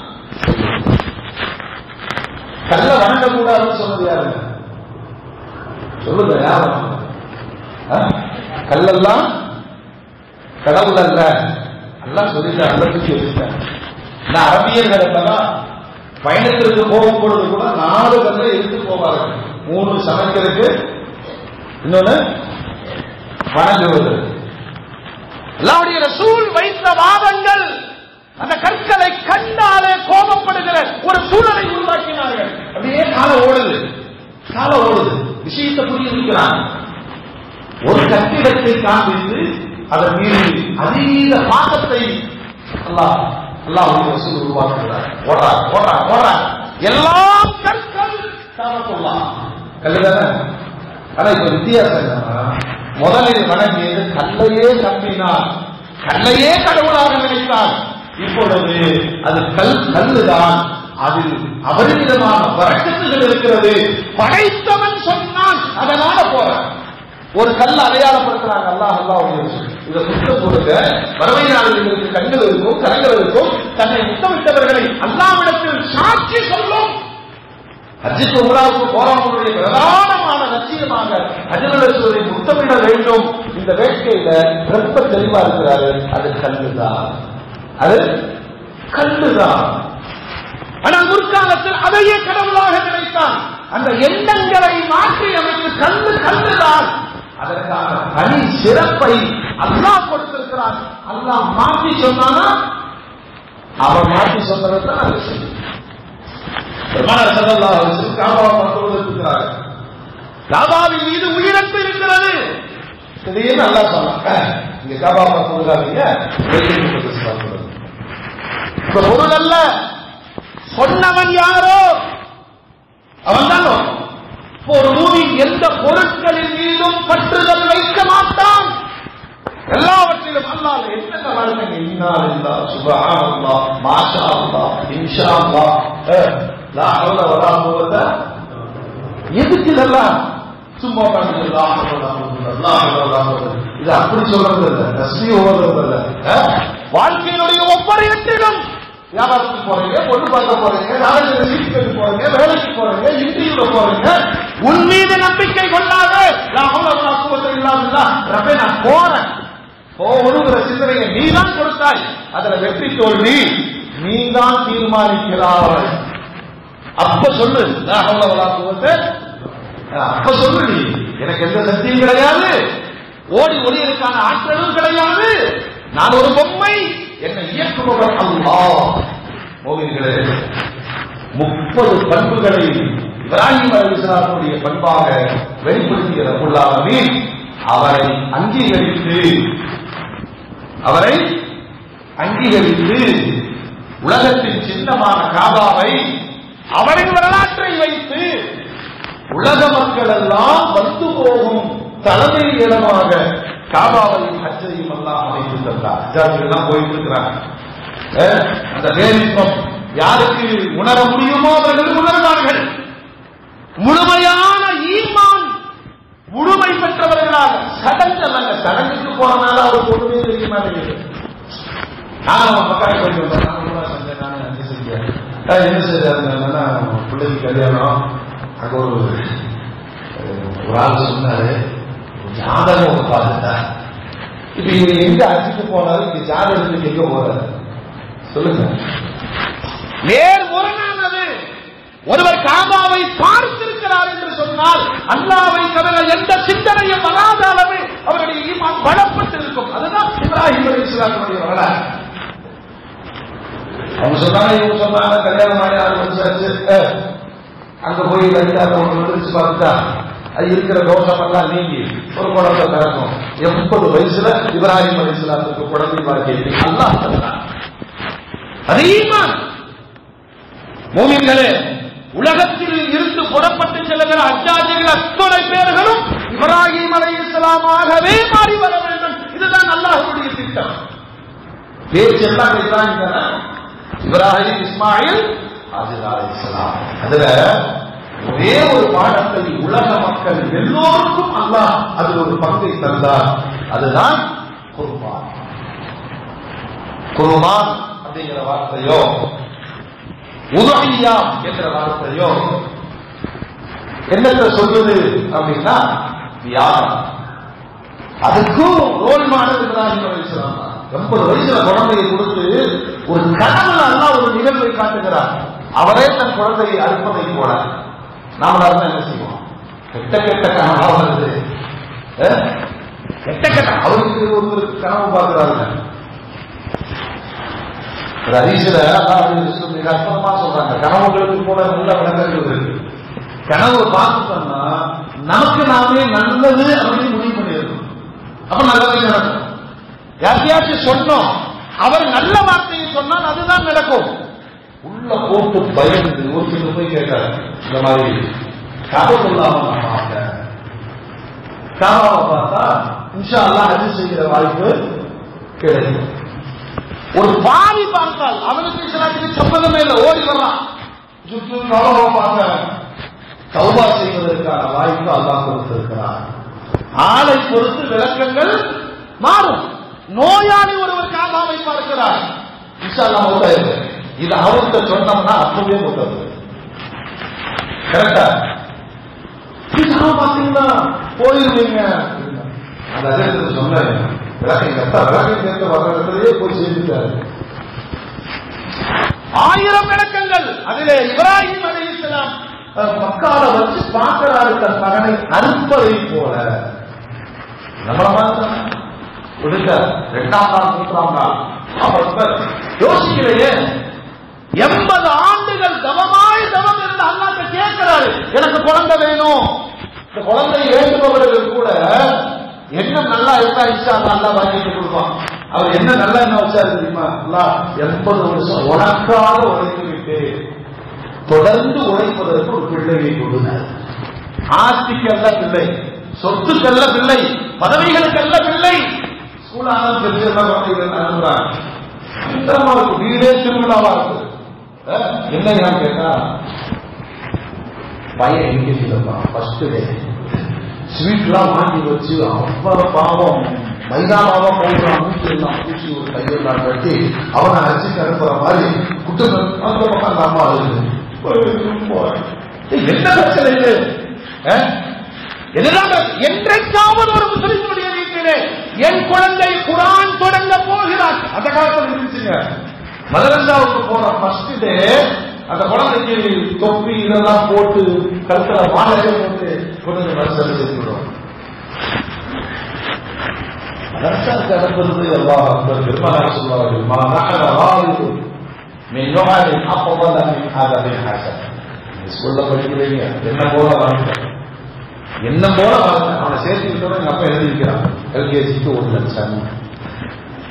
கல்ல வணங்கக்கூடாதுன்னு சொன்னது யாரு சொல்லுங்க யார் ஆ? கல்லெல்லாம் கடவுள் அல்ல எல்லாம் சொல்லிட்டார் அல்ல தூக்கி வச்சுட்டார் நான் அரபியர்கள் எல்லாம் பயணத்திற்கு போகும் பொழுது கூட நாலு கல்லை எடுத்து போவார்கள் மூணு சமைக்கிறதுக்கு இன்னொன்னு வணங்குவது அல்லாவுடைய ரசூல் வைத்த வாதங்கள் அந்த கற்களை கண்டாலே கோபப்படுகிற ஒரு சூழலை உருவாக்கினார்கள் அப்படியே காலம் ஓடுது காலம் ஓடுது விஷயத்தை புரியிருக்கிறான் ஒரு கட்டிடத்தை காண்பித்து அதன் மீது அதீத பாசத்தை அல்லாஹ் அல்லாஹ் ரசூல் உருவாக்குகிறார் ஓடுறா ஓடுறா ஓடுறா எல்லாம் கற்கள் காமத்துல்லாம் கல்லுதானே ஆனா இப்ப வித்தியாசம் என்னன்னா முதலில் வணங்கியது கல்லையே நம்பினார் கல்லையே கடவுளாக நினைத்தார் இப்பொழுது அது கல் கல்லுதான் அதில் அபரிமிதமான வரக்கத்துகள் இருக்கிறது படைத்தவன் சொன்னான் அதனால போற ஒரு கல் அடையாளப்படுத்துறாங்க அல்லாஹ் அல்லாஹ் இதை சுத்தம் கொடுக்க வறுமை நாடுகளுக்கு கண்கள் இருக்கும் கரங்கள் இருக்கும் தன்னை முத்தமிட்டவர்களை அல்லாவிடத்தில் சாட்சி சொல்லும் ஹஜ்ஜுக்கு உமராவுக்கு போறவங்களுடைய பிரதானமான லட்சியமாக ஹஜ்ஜுடைய முத்தமிட வேண்டும் இந்த வேட்கையில ரொம்ப தெளிவா இருக்கிறாரு அது கல்லுதான் அது கல்லுதான் ஆனால் முற்காலத்தில் அதையே கடவுளாக நினைத்தான் அந்த எண்ணங்களை மாற்றி அமைத்து கல்லு கல்லுதான் அதற்கான தனி சிறப்பை அல்லாஹ் கொடுத்திருக்கிறான் அல்லாஹ் மாற்றி சொன்னானா அவன் மாற்றி சொன்னதை தான் அது செய்யும் பெருமானார் ஸல்லல்லாஹு அலைஹி வஸல்லம் காபாவை பார்த்து இருக்கிறார் காபாவின் மீது உயிரத்து இருக்கிறது திடீர்னு அல்லாஹ் சொன்னாங்க இங்க காபா பார்த்து விடாதீங்க இப்ப பொருள் அல்ல சொன்னவன் யாரோ அவன் தான் ஒரு மூவி எந்த பொருட்களின் மீதும் பற்றுதல் வைக்க மாட்டான் எல்லாவற்றிலும் அல்லாஹ் என்னென்ன வாழ்க்கை இன்னா இல்லா சுபஹான் அல்லா மாஷா அல்லா இன்ஷா அல்லா லா ஹவுல வலா குவத்த எதுக்கு இதெல்லாம் சும்மா உட்கார்ந்து லா ஹவுல வலா குவத்த லா ஹவுல வலா குவத்த இது அப்படி சொல்றது இல்ல தஸ்மி ஓதுறது இல்ல அஹ்? வாழ்க்கையினுடைய ஒவ்வொரு இடத்திலும் வியாபாரத்துக்கு போறீங்க பொண்ணு பார்க்க போறீங்க நாளைக்கு சீட்டுக்கு போறீங்க வேலைக்கு போறீங்க இன்டர்வியூல போறீங்க உன் மீது நம்பிக்கை கொள்ளாத லா ஹவுல வலா குவத்த இல்லா பில்லா ரப்பே நான் போறேன் போகணுங்கிற சிந்தனையை நீ தான் கொடுத்தாய் அதுல வெற்றி தோல்வி நீ தான் தீர்மானிக்கிறாய் அப்ப சொல்லு லா ஹவ்ல வலா குவத்த அப்ப சொல்லு நீ எனக்கு எந்த சக்தியும் கிடையாது ஓடி ஒளியலுக்கான ஆற்றலும் கிடையாது நான் ஒரு பொம்மை என்னை இயக்குபவர் அல்லாஹ் மோகின்களே முப்பது பண்புகளை இப்ராஹிம் அலிஸ்லாமுடைய பண்பாக வெளிப்படுத்திய ரபுல்லாலமீன் அவரை அங்கீகரித்து அவரை அங்கீகரித்து உலகத்தின் சின்னமான காபாவை அவரின் வரலாற்றை வைத்து உலக மக்கள் எல்லாம் வந்து போகும் தலைமை இடமாக காபாவையும் ஹஜ்ஜையும் எல்லாம் அமைத்து தந்தார் ஹஜ்ஜாஜெல்லாம் போயிட்டு இருக்கிறாங்க அஹ், அந்த பேரின்பம் யாருக்கு உணர முடியுமோ அவர்கள் உணர்வார்கள் முழுமையான ஈமான் முழுமை பெற்றவர்களாக சடங்கு அல்லங்க சடங்குக்கு போறனால அவர் ஒண்ணுமே தெரிய மாட்டேங்குது நான் அவன் பக்கம் போயிட்டு வந்தேன் நான் கூட செஞ்சேன் நான் அஞ்சு செஞ்சேன் அஹ் என்ன செய்யறாருன்னா பிள்ளைக்கு கல்யாணம் அங்க ஒரு அஹ், ஒரு ஆள் சொன்னாரு ஒரு ஜாதகம் ஒன்று பார்த்துட்டேன் இப்ப இவங்க எங்க அடிச்சுட்டு போனாரு இங்க ஜாதகத்துக்கு எங்க போறாரு சொல்லுங்க நேர் முரணானது ஒருவர் காபாவை பார்த்திருக்கிறார் என்று சொன்னால் அல்லாவை தவிர எந்த சிந்தனையும் வராத அளவு அவருடைய ஈமான் பலப்பட்டு இருக்கும் அதுதான் இப்ராஹிம் அலி இஸ்லாமுடைய வரலாறு அவங்க சொன்னாங்க இவங்க சொன்னாங்க கல்யாணம் ஆகி ஆறு வருஷாச்சு அஹ், அங்க போய் லைட்டா ஒன்று வந்துருச்சு பார்த்துட்டா அது இருக்கிற தோஷம் எல்லாம் நீங்கி ஒரு குழந்தை பிறக்கும் எண்பது வயசுல இப்ராஹிம் அலி இஸ்லாத்துக்கு குழந்தை வாழ்க்கை அல்லாஹ் தந்தான் அது ஈமான் மூமின்களே உலகத்தில் இருந்து புறப்பட்டு செல்லுகிற அச்சாஜிகள் அத்தனை பேர்களும் இப்ராஹிம் அலை இஸ்லாமாகவே மாறி வர வேண்டும் இதுதான் அல்லாஹ்வுடைய திட்டம் பேச்சு எல்லாம் இப்ராஹிம் தானே இப்ராஹிம் இஸ்மாயில் ஹாஜிர் அலை இஸ்லாம் அதுல ஒரே ஒரு பாடத்தை உலக மக்கள் எல்லோருக்கும் அல்லாஹ் அதில் ஒரு பங்கை தந்தார் அதுதான் குர்பான் குர்பான் அப்படிங்கிற வார்த்தையோ உதவியா என்ற வார்த்தையோ என்னத்தை சொல்றது அப்படின்னா தியாகம் அதுக்கும் ரோல் மாடல் இப்ராஹிம் அலைஹிஸ்ஸலாம் தான். எண்பது வயசுல குழந்தையை கொடுத்து ஒரு கனவுல எல்லாம் ஒரு நிகழ்வை காட்டுகிறார் அவரே தன் குழந்தையை அறுப்பதை போல நாமளா இருந்தா என்ன செய்வோம் கெட்ட கெட்ட கனவா வருது அஹ்? கெட்ட கெட்ட அவருக்கு ஒரு கனவு பார்க்கிறாருங்க ஒரு ஹதீஸ்ல அல்லாஹ் மிக அற்புதமா சொல்றாங்க கனவுகளுக்கு கூட நல்ல விளக்கங்கள் இருக்கு கனவு பார்த்துட்டோம்னா நமக்கு நாமே நல்லது அப்படின்னு முடிவு பண்ணிடணும் அப்ப நல்லது நடக்கும் யார்கிட்டயாச்சும் சொன்னோம் அவர் நல்ல வார்த்தையை சொன்னால் அதுதான் நடக்கும் உள்ள போட்டு பயந்து ஒருத்தர் போய் கேட்டார் இந்த மாதிரி கனவுள்ளாம நான் பார்த்தேன் கனவை பார்த்தா இன்ஷா அல்லாஹ் ஹஜ் செய்கிற வாய்ப்பு கிடைக்கும் ஒரு பாவி பார்த்தால் அவனுக்கு இஸ்லாத்துக்கு சம்பந்தமே இல்லை ஓடி வரலாம் சுற்று கௌரவ பார்த்த கௌபா செய்வதற்கான வாய்ப்பு அல்லாஹ் கொடுத்திருக்கிறார் ஆளை பொறுத்து விளக்கங்கள் மாறும் நோயாளி ஒருவர் காபாவை பார்க்கிறார் இன்ஷால்லா மூட்டாயிரு இது அவர்கிட்ட சொன்னோம்னா அப்பவே மூட்டது கரெக்டா இதெல்லாம் பாத்தீங்கன்னா போயிருவீங்க அந்த அதிகத்தில் சொன்னேன் விளக்கம் கத்தா விளக்கம் கேட்க வர்ற இடத்துலயே போய் சேர்ந்துட்டாரு ஆயிரம் விளக்கங்கள் அதிலே இப்ராஹிம் அலைஹிஸ்ஸலாம் அஹ், மக்கால வச்சு பார்க்கிறாரு தன் மகனை அறுப்பதை போல நம்மள மாதிரி கொடுக்க இரண்டாம் நாள் மூன்றாம் நாள் அவர் யோசிக்கலையே எண்பது ஆண்டுகள் தவமாய் தவம் இருந்து அல்லாட்ட கேட்கிறாரு எனக்கு குழந்தை வேணும் இந்த குழந்தை வேண்டுபவர்கள் கூட என்ன நல்லா இருக்கா இச்சா நல்லா வாங்கிட்டு கொடுப்பான் அவர் என்ன நல்லா என்ன வச்சாரு தெரியுமா அல்லா எண்பது வருஷம் உனக்காக உழைத்து விட்டு தொடர்ந்து உழைப்பதற்கு ஒரு பிள்ளையை கொடுனார் ஆஸ்திக்கல்ல பிள்ளை சொத்துக்கல்ல பிள்ளை பதவிகளுக்கல்ல பிள்ளை ஸ்கூல் ஆனாலும் தெரிஞ்செல்லாம் குழந்தைகள் அனுப்புறாங்க பயங்கரமா இருக்கு வீடே திருவிழாவா இருக்கு அஹ், என்ன நான் கேட்டா பையன் எங்கேஜிலப்பா ஃபர்ஸ்ட் டே ஸ்வீட்லாம் வாங்கி வச்சு அவ்வளோ பாவம் மைதானாவா போகிறான் மூச்சு எல்லாம் பூச்சி ஒரு கையெல்லாம் கட்டி அவனை அடிச்சுட்டு அனுப்புற மாதிரி குட்டு அந்த பக்கம் அந்த அம்மா அழுது என்ன பிரச்சனை இது அஹ்? என்னதான் என்றைக்காவது ஒரு முஸ்லிமுடைய வீட்டிலே என் குழந்தை குரான் தொடங்க போகிறார் அந்த காலத்தில் இருந்துச்சுங்க மதரசாவுக்கு போன ஃபர்ஸ்ட் டே அந்த குழந்தைக்கு தொப்பி இதெல்லாம் போட்டு கழுத்துல மாலையை போட்டு கொண்டு வந்து மதரசாவில் சேர்த்து விடுவாங்க மதரசாவுக்கு அனுப்புறது எல்லாம் பெருமாள் சொல்வார்கள் மா நகர வாழ்வு من نوع أفضل من هذا من حسن ஸ்கூல்ல படிக்கிறீங்க என்ன போல வாழ்க்கை என்ன போல வாழ்க்கை அவனை சேர்த்து விட்டோட எங்க அப்பா எழுதி வைக்கிறான் எல்கேஜிக்கு ஒரு லட்சம்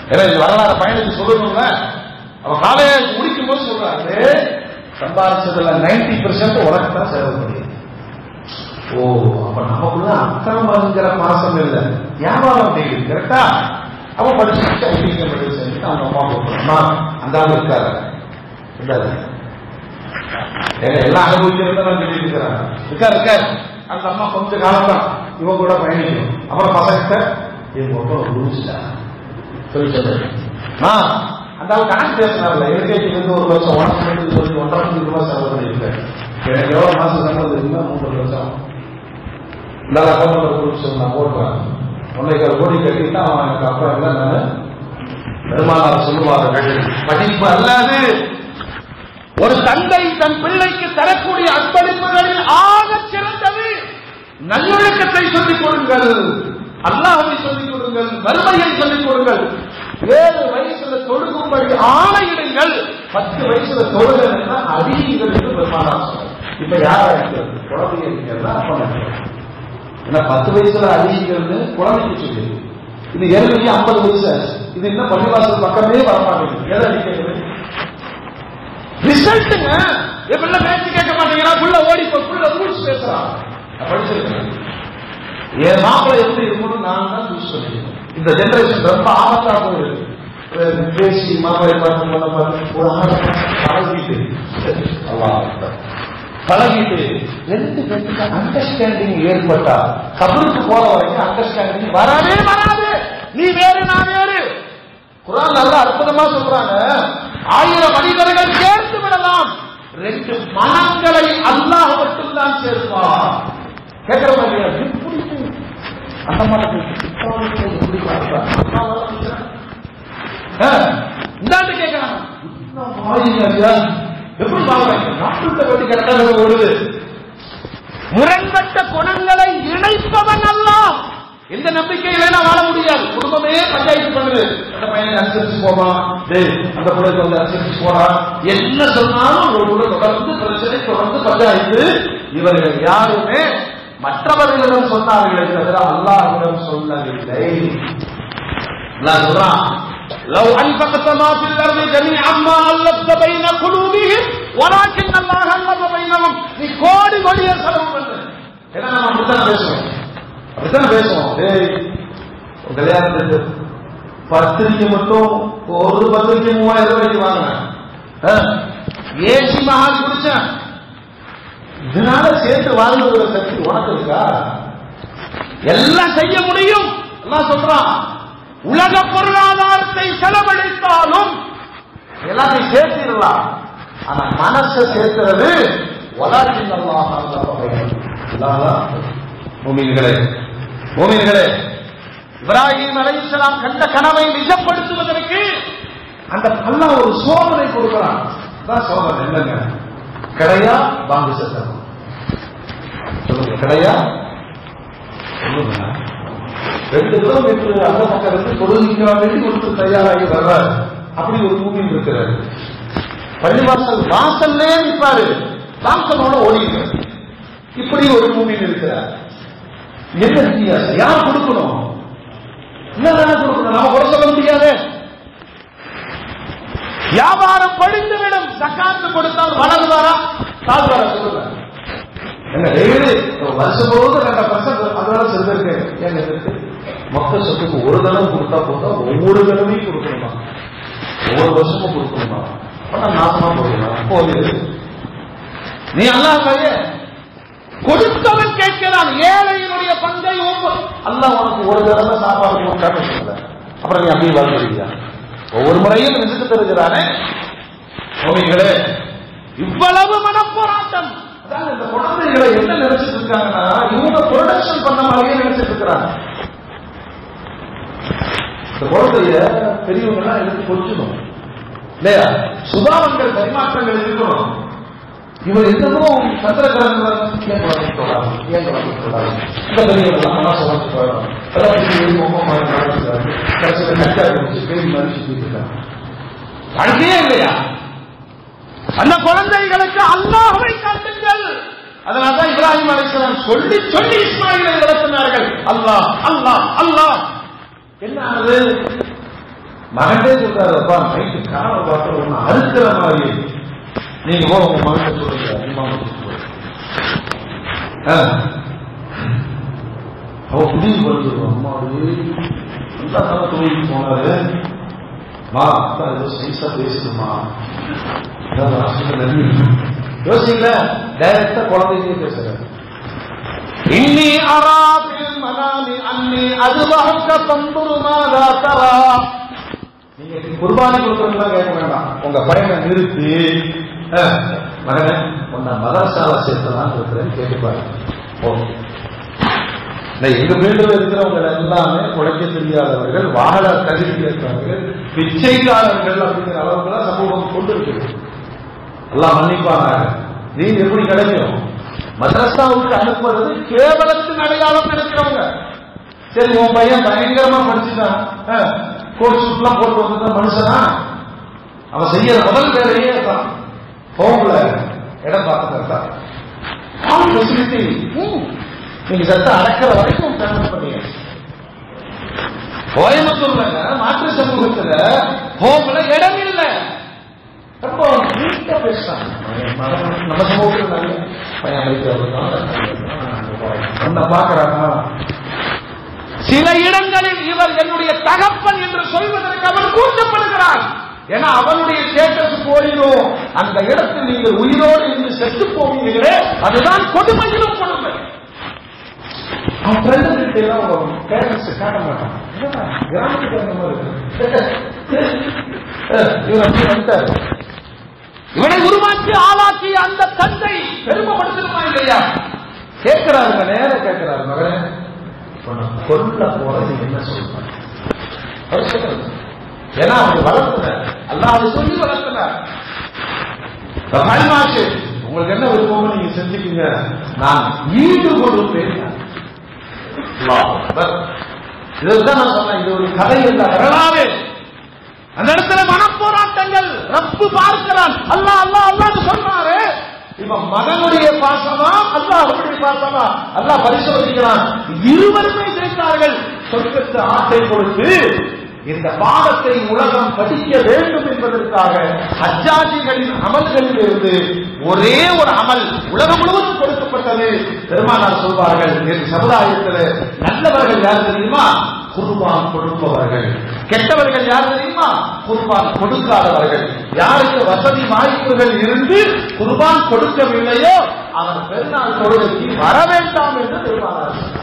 ஏன்னா இது வரலாறு பயணிச்சு சொல்லணும்ல அவன் காலேஜ் முடிக்கும் போது சொல்றாரு சம்பாதிச்சதுல நைன்டி பெர்சென்ட் உனக்கு தான் செலவு பண்ணியது ஓ அப்ப நமக்குள்ள அக்கிரமங்கிற பாசம் இல்ல வியாபாரம் அப்படிங்கிறது கரெக்டா அவ படிச்சுட்டு ஐடிங்க மெடிக்கல் செஞ்சு அவங்க அம்மா கொடுக்கணும் அந்த ஆள் இருக்காரு இருக்காரு ஏங்க, எல்லாம் அனுபவிக்கிறது நான் சொல்லிட்டு இருக்கிறேன் இருக்காரு இருக்காரு அந்த அம்மா கொஞ்ச காலம் தான் இவன் கூட பயணிக்கணும் அப்புறம் பசங்கிட்ட இவங்க ஒருத்தர் குடிச்சிட்டா சொல்லி சொல்லு ஆ அந்த ஆள் கணக்கு பேசினார்ல எல்கேஜி இருந்து ஒரு வருஷம் ஒன்றரை மணிக்கு சொல்லி ஒன்றரை மணிக்கு ரூபாய் செலவு பண்ணியிருக்கேன் எனக்கு எவ்வளவு மாசம் சம்பளம் இருக்குன்னா மூன்று லட்சம் இந்த அக்கௌண்ட்ல கொடுத்து நான் போடுறேன் ஒன்றைக்கு கோடி கட்டிட்டு அவன் எனக்கு அப்பா இல்லை நான் பெருமானார் சொல்லுவார்கள் படிப்பு அல்லாது ஒரு தந்தை தன் பிள்ளைக்கு தரக்கூடிய அர்ப்பணிப்புகளில் ஆக சிறந்தது நல்லொழுக்கத்தை சொல்லிக் கொடுங்கள் அல்லாஹை சொல்லிக் கொடுங்கள் வறுமையை சொல்லிக் கொடுங்கள் ஏழு வயசுல தொழுகும்படி ஆணையிடுங்கள் பத்து வயசுல தொழுகன்னா அடியுங்கள் என்று பெருமானார் சொன்னார். இப்ப யாரா இருக்கிறது குழந்தைங்க இருக்கிறதா அப்பா இருக்கிறது ஏன்னா பத்து வயசுல அடிங்கிறது குழந்தைக்கு சொல்லி இது ஏற்கனவே ஐம்பது வயசு ஆச்சு. இது இன்னும் பள்ளிவாசல் பக்கமே வரமாட்டேங்குது எதை அடிக்கிறது ரிசல்ட்டுங்க எப்படில பேச்சு கேட்க மாட்டேங்கிறான் புள்ள ஓடி போய் புள்ள ரூல்ஸ் பேசுறான் நான் படிச்சிருக்கேன் என் மாப்பிள்ளை எப்படி இருக்கணும் நான் தான் சூஸ் பண்ணிக்கிறேன் இந்த ஜெனரேஷன் ரொம்ப ஆபத்தா போயிருக்கு அஹ் பேசி மாப்பிள்ளை பார்த்து பொண்ணை பார்த்து ஒரு ஆளை பழகிட்டு அல்லாஹ் அக்பர். பழகிட்டு ரெண்டு பேருக்கு அண்டர்ஸ்டாண்டிங் ஏற்பட்டா கபருக்கு போற வரைக்கும் அண்டர்ஸ்டாண்டிங் வரவே வராது நீ வேறு நான் வேறு குரான் நல்லா அற்புதமா சொல்றாங்க ஆயிரம் மனிதர்கள் சேர்த்து விடலாம் ரெண்டு மனங்களை அல்லாஹ் மட்டும்தான் சேர்ப்பான் கேட்கிற மாதிரி எப்படி அந்த மாதிரி எப்படி பார்ப்பான்? ஆ, இந்தாண்டு கேட்கிறான் இன்னும் மாறிங்க ஐயா. எப்படி வாங்குறாங்க நாட்டுல வெட்டி கரெக்டாக ஓடுது முரண்பட்ட குணங்களை இணைப்பவன் அல்ல எந்த நம்பிக்கையில நான் வாழ முடியாது குடும்பமே பஞ்சாயத்து பண்ணுது அந்த பையனை அனுசரிச்சு போவான் டேய் அந்த பிள்ளைக்கு வந்து அனுசரிச்சு போறான் என்ன சொன்னாலும் ஒரு கூட தொடர்ந்து பிரச்சனை தொடர்ந்து பஞ்சாயத்து இவர்கள் யாருமே மற்றவர்களிடம் சொன்னார்களே தவிர அல்லாஹ்விடம் சொல்லவில்லை அல்லாஹ் சொல்றான் لو أنفقت ما في الأرض جميعا ما ألفت بين قلوبهم ولكن الله ألف بينهم நீ கோடி கோடிய செலவு பண்ணு ஏன்னா நம்ம அப்படித்தான் பேசுவோம் அப்படித்தான் பேசுவோம் டேய் உன் கல்யாணத்துக்கு பத்திரிக்கை மட்டும் ஒரு பத்திரிக்கை மூவாயிரம் ரூபாய்க்கு வாங்கினேன் ஏசி மகால் குடிச்சேன் இதனால சேர்த்து வாழ்ந்துகிற சக்தி உனக்கு இருக்கா எல்லாம் செய்ய முடியும் எல்லாம் சொல்றான் உலக பொருளாதாரத்தை செலவழித்தாலும் எல்லாத்தையும் சேர்த்திடலாம் ஆனா மனசை சேர்க்கிறது வளர்ச்சி மூமின்களே மூமின்களே இப்ராஹிம் அலைஹிஸ்ஸலாம் கண்ட கனவை நிஜப்படுத்துவதற்கு அந்த அல்லாஹ் ஒரு சோதனை கொடுக்கிறான் அதான் சோதனை என்னங்க கிடையா பாங்கு சத்தம் சொல்லுங்க கிடையா சொல்லுங்க ரெண்டு கிலோமீட்டர் அந்த பக்கம் இருந்து தொழுகைக்காக வேண்டி ஒருத்தர் தயாராகி வர்றாரு அப்படி ஒரு மூமின் இருக்கிறாரு பள்ளிவாசல் வாசல்லே நிற்பாரு வாசலோட ஓடிக்கிறார் இப்படி ஒரு மூமின் இருக்கிறார் என்ன வித்தியாசம் யார் கொடுக்கணும் என்ன கொடுக்கணும் நாம குறை சொல்ல முடியாது வியாபாரம் படிந்துவிடும் சக்காத்து கொடுத்தால் வளருவாரா தாழ்வாரா சொல்லுங்க என்ன டெய்லி வருஷம் முழுவதும் ரெண்டு பர்சன்ட் அதோட செஞ்சிருக்கேன் ஏங்க இருக்கு மொத்த சொத்துக்கு ஒரு தடவை கொடுத்தா போதா ஒவ்வொரு தடவையும் கொடுக்கணுமா ஒவ்வொரு வருஷமும் கொடுக்கணுமா ஆனா நாசமா போகலாம் போகுது நீ அல்லாஹ் பைய கொடுத்தவன் கேட்கிறான் ஏழையினுடைய பங்கை ஒவ்வொரு அல்லாஹ் உனக்கு ஒரு தடவை சாப்பாடு கொடுக்காம சொல்லல அப்புறம் நீ அப்படியே வாழ்ந்துருக்கியா ஒவ்வொரு முறையும் நினைச்சு தருகிறானே சுவாமிகளே இவ்வளவு மனப்போராட்டம் அதாவது இந்த குழந்தைகளை என்ன நினைச்சிட்டு இருக்காங்கன்னா இவங்க ப்ரொடக்ஷன் பண்ண மாதிரியே நினைச்சிட்டு இருக்கிறாங்க இந்த குழந்தைய பெரியவங்க எல்லாம் எடுத்து கொஞ்சணும் இல்லையா சுபாவங்கள் பரிமாற்றங்கள் இருக்கணும் இவர் என்னமோ சந்திர கிரகங்கள் ஏன் குழந்தை தொடாது ஏன் குழந்தை தொடாது இந்த பெரியவங்க எல்லாம் சொல்லிட்டு போயிடும் எல்லாம் மொம்மா மாதிரி நடக்கிறாரு கடைசியில் கட்டா இருந்துச்சு பேரி மாதிரி சுத்திட்டு இருக்காங்க வாழ்க்கையே இல்லையா அந்த குழந்தைகளுக்கு அல்லாஹ்வை காட்டுங்கள் அதனால்தான் இப்ராஹிம் அலைஹிஸ்ஸலாம் சொல்லி சொல்லி இஸ்மாயிலை வளர்த்தினார்கள் அல்லாஹ் அல்லாஹ் அல்லாஹ் என்ன ஆனது மகனே சொல்றாரு அப்பா நைட்டு கனவு பார்த்து ஒண்ணு அறுக்கிற மாதிரி நீங்க போ உங்க மகன் சொல்லுங்க இமாம் ஆ. அவ முடிவு வருது அம்மாவே நல்லா தானே தொழிலுக்கு போனாரு மா அப்பா ஏதோ சைஸா பேசணுமா அதான் ராஷ்டிர நன்றி யோசிக்கல டைரக்டா குழந்தைங்க பேசுறாரு இன்னி அராபில் மனாமி அன்னி அதுவாக தந்துரு மாதா தரா நீங்க குர்பானி கொடுக்கறதுலாம் கேட்க வேண்டாம் உங்க பையனை நிறுத்தி அஹ், மகனே உன்னை மதரசால சேர்த்தலாம் இருக்கிறேன்னு கேட்டுப்பாரு ஓகே இந்த எங்க வீட்டில் இருக்கிறவங்க எல்லாமே உழைக்க தெரியாதவர்கள் வாழ தகுதி இருக்கிறவர்கள் பிச்சைக்காரர்கள் அப்படிங்கிற அளவுக்கு தான் சமூகம் கொண்டு இருக்குது எல்லாம் மன்னிப்பாங்க நீ எப்படி கிடைக்கும் மദ്രസാவுக்கு அனுப்புறது கேவலத்தின் அடையாளம் நினைக்கிறவங்க சரி உன் பையன் பயங்கரமா படிச்சுட்டான் கோட் சூட்லாம் போட்டு வந்திருந்த மனுஷனா அவன் செய்யற முதல் வேலையே தான் ஹோம்ல இடம் பார்த்துக்கிறதா ஃபெசிலிட்டி நீங்க சத்த அடக்கிற வரைக்கும் பேமெண்ட் பண்ணீங்க கோயம்புத்தூர்ல மாற்று சமூகத்துல ஹோம்ல இடம் இல்லை ரொம்ப நீட்டா பேசுறாங்க நம்ம சமூகத்தில் நல்ல பையன் அமைச்சர் பாக்குறாங்க சில இடங்களில் இவர் என்னுடைய தகப்பன் என்று சொல்வதற்கு அவர் கூச்சப்படுகிறார் ஏன்னா அவனுடைய ஸ்டேட்டஸ் போயிடும் அந்த இடத்தில் நீங்கள் உயிரோடு இருந்து செத்து போவீங்களே அதுதான் கொடுமையிலும் கொடுமை அவன் ஃப்ரெண்டு கிட்ட எல்லாம் வரும் பேரண்ட்ஸ் காட்ட மாட்டான் என்னடா, கிராமத்துக்கு அந்த மாதிரி இருக்கு. அஹ், இவர் அப்படி வந்துட்டாரு இவனை உருவாக்கி ஆளாக்கிய அந்த தந்தை பெருமைப்படுத்தணுமா இல்லையா கேட்கிறாருங்க நேரம் கேட்கிறாரு மகனே உன்னை கொல்ல போற நீ என்ன சொல்ற அவர் சொல்றது. ஏன்னா அவர் வளர்த்துனார் அல்லாஹ் சொல்லி வளர்த்துனார் மாசு உங்களுக்கு என்ன விருப்பமோ நீங்க செஞ்சுக்கீங்க நான் ஈடு கொடுப்பேன் அல்லாஹ் அக்பர். இதுதான் நான் சொன்னேன் இது ஒரு கதை இல்ல வரலாறு அந்த இடத்துல மனப்போராட்டங்கள் ரப்பு பார்க்கிறான் அல்லாஹ் அல்லாஹ் அல்லாஹ்னு சொன்னாரு இவன் மகனுடைய பாசமா அல்லாஹ்வுடைய பாசமா அல்லாஹ் பரிசோதிக்கிறான் இருவருமே சேர்த்தார்கள் சொர்க்கத்து ஆட்டை கொடுத்து இந்த பாடத்தை உலகம் படிக்க வேண்டும் என்பதற்காக ஹஜ்ஜாஜிகளின் அமல்களில் இருந்து ஒரே ஒரு அமல் உலகம் முழுவதும் கொடுக்கப்பட்டது பெருமானார் சொல்வார்கள் என் சமுதாயத்தில் நல்லவர்கள் யார் தெரியுமா குர்பான் கொடுப்பவர்கள் கெட்டவர்கள் யார் தெரியுமா குர்பான் கொடுக்காதவர்கள் யாருக்கு வசதி வாய்ப்புகள் இருந்து குர்பான் கொடுக்கவில்லையோ அவர் பெருநாள் தொழுகைக்கு வர வேண்டாம் என்று பெருமானார் சொன்னார்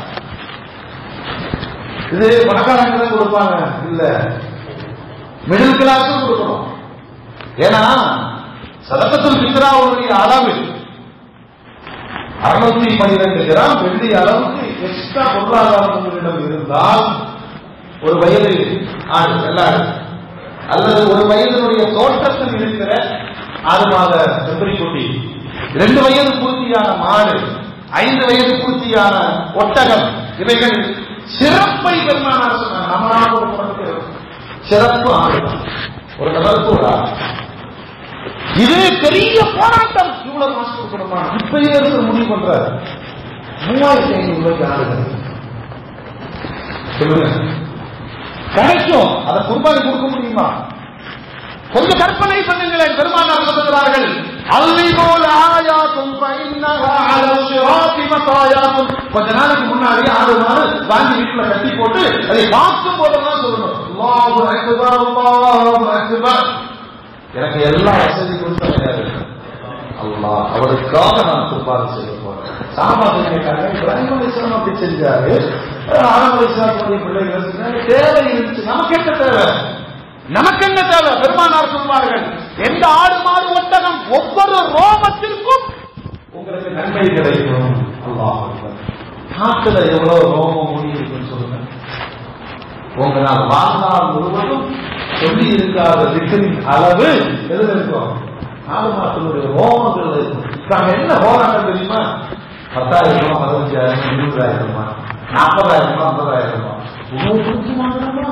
இது பணக்காரங்க தான் கொடுப்பாங்க இல்ல மிடில் கிளாஸும் கொடுக்கணும் ஏன்னா சதகத்துல் பித்ராவுடைய அளவு அறுநூத்தி பனிரெண்டு கிராம் வெள்ளி அளவுக்கு எக்ஸ்ட்ரா பொருளாதாரம் உங்களிடம் இருந்தால் ஒரு வயது ஆடு வெள்ளாடு அல்லது ஒரு வயதினுடைய தோற்றத்தில் இருக்கிற ஆறு மாத செம்பரி குட்டி ரெண்டு வயது பூர்த்தியான மாடு ஐந்து வயது பூர்த்தியான ஒட்டகம் இவைகள் சிறப்பை பெருமானார் சொன்னார் நம்ம நாடு ஒரு குழந்தை சிறப்பு ஆடுதான் ஒரு நபருக்கு ஒரு ஆடு இது பெரிய போராட்டம் இவ்வளவு காசு கொடுக்கணுமா இப்பயே இருந்து முடிவு பண்றாரு மூவாயிரத்தி ஐநூறு ரூபாய்க்கு ஆடுகள் சொல்லுங்க கிடைக்கும் அதை குர்பானி கொடுக்க முடியுமா கொஞ்சம் கற்பனை பண்ணுங்களேன் பெருமானார் சொல்லுகிறார்கள் அல்லிபோல் ஆயாத்தும் ஃபைன்னஹா அலா சிராத்தி மதாயாத்தும் கொஞ்ச நாளைக்கு முன்னாடி ஆறு மாடு வாங்கி வீட்டுல கட்டி போட்டு அதை பார்க்கும் போதெல்லாம் சொல்லணும் அல்லாஹு அக்பர் அல்லாஹு அக்பர் எனக்கு எல்லா வசதி கொடுத்தவன் யாரு அல்லாஹ் அவருக்காக நான் குர்பானி செய்ய போறேன் சாமான் கேட்டாங்க இப்ராஹிம் அலிஸ்லாம் அப்படி செஞ்சாரு ஆரம்ப இஸ்லாமுடைய பிள்ளைகள் செஞ்சாங்க. தேவை இருந்துச்சு நமக்கு என்ன தேவை நமக்கு என்ன தேவை பெருமானார் சொல்வார்கள் எந்த ஆடு மாடு ஒட்டகம் ஒவ்வொரு ரோமத்திற்கும் உங்களுக்கு நன்மை கிடைக்கும் அல்லாஹ் அக்பர். காட்டுல எவ்வளவு ரோமம் மூடி இருக்குன்னு சொல்லுங்க உங்க நான் வாழ்நாள் முழுவதும் சொல்லி இருக்காத திக்கின் அளவு எதுல இருக்கும் ஆடு மாட்டினுடைய ரோமங்கள் இருக்கும் நாங்க என்ன போராட்டம் தெரியுமா பத்தாயிரம் ரூபாய் பதினஞ்சாயிரம் இருபதாயிரம் ரூபாய் நாற்பதாயிரம் ரூபாய் ஐம்பதாயிரம் ரூபாய் உங்களுக்கு பிடிக்குமா?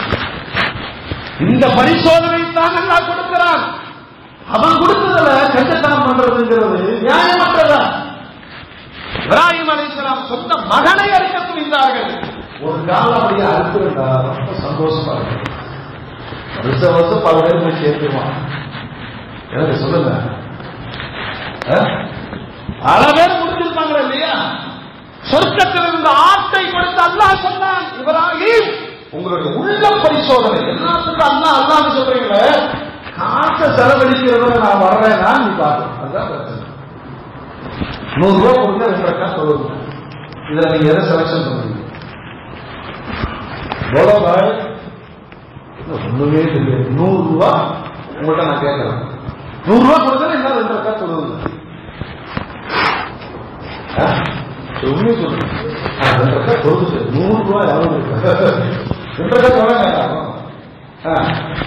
இந்த பரிசோதனை தான் நல்லா கொடுக்கிறான் அவன் கொடுத்ததுல கஞ்சத்தனம் பண்றதுங்கிறது நியாயமற்றதா இப்ராஹிம் அலிஸ்லாம் சொந்த மகனை அறுக்க துணிந்தார்கள் ஒரு காலம் அப்படியே அறுத்திருந்தா ரொம்ப சந்தோஷமா இருக்கு வருஷம் வருஷம் பல பேர் போய் சேர்த்துருவான் எனக்கு சொல்லுங்க ஆ? பல பேர் முடிஞ்சிருப்பாங்களா இல்லையா சொர்க்கத்தில் இருந்த ஆட்டை கொடுத்து அல்லாஹ் சொன்னான் இவராகி உங்களுடைய உள்ள பரிசோதனை எல்லாத்துக்கும் அல்லா அல்லான்னு சொல்றீங்களே காசை செலவழிக்கிறத நான் வர்றேன்னா நீ பாரு அதுதான் பிரச்சனை நூறு ரூபாய் கொடுங்க ரெண்டு ரக்கா சொல்லுங்க இதுல நீங்க எதை செலக்ஷன் பண்ணுவீங்க எவ்வளோ பாய் ஒண்ணுமே தெரியாது நூறு ரூபா உங்கள்கிட்ட நான் கேட்கறேன் நூறு ரூபா கொடுத்தா என்ன ரெண்டு ரக்கா சொல்லுங்க உண்மையை சொல்லுங்க ஆ, ரெண்டு ரக்கா கொடுத்து நூறு ரூபா எவ்வளவு இருக்கு? ரெண்டு ரக்கா சொல்ல வேண்டாம் ஆ.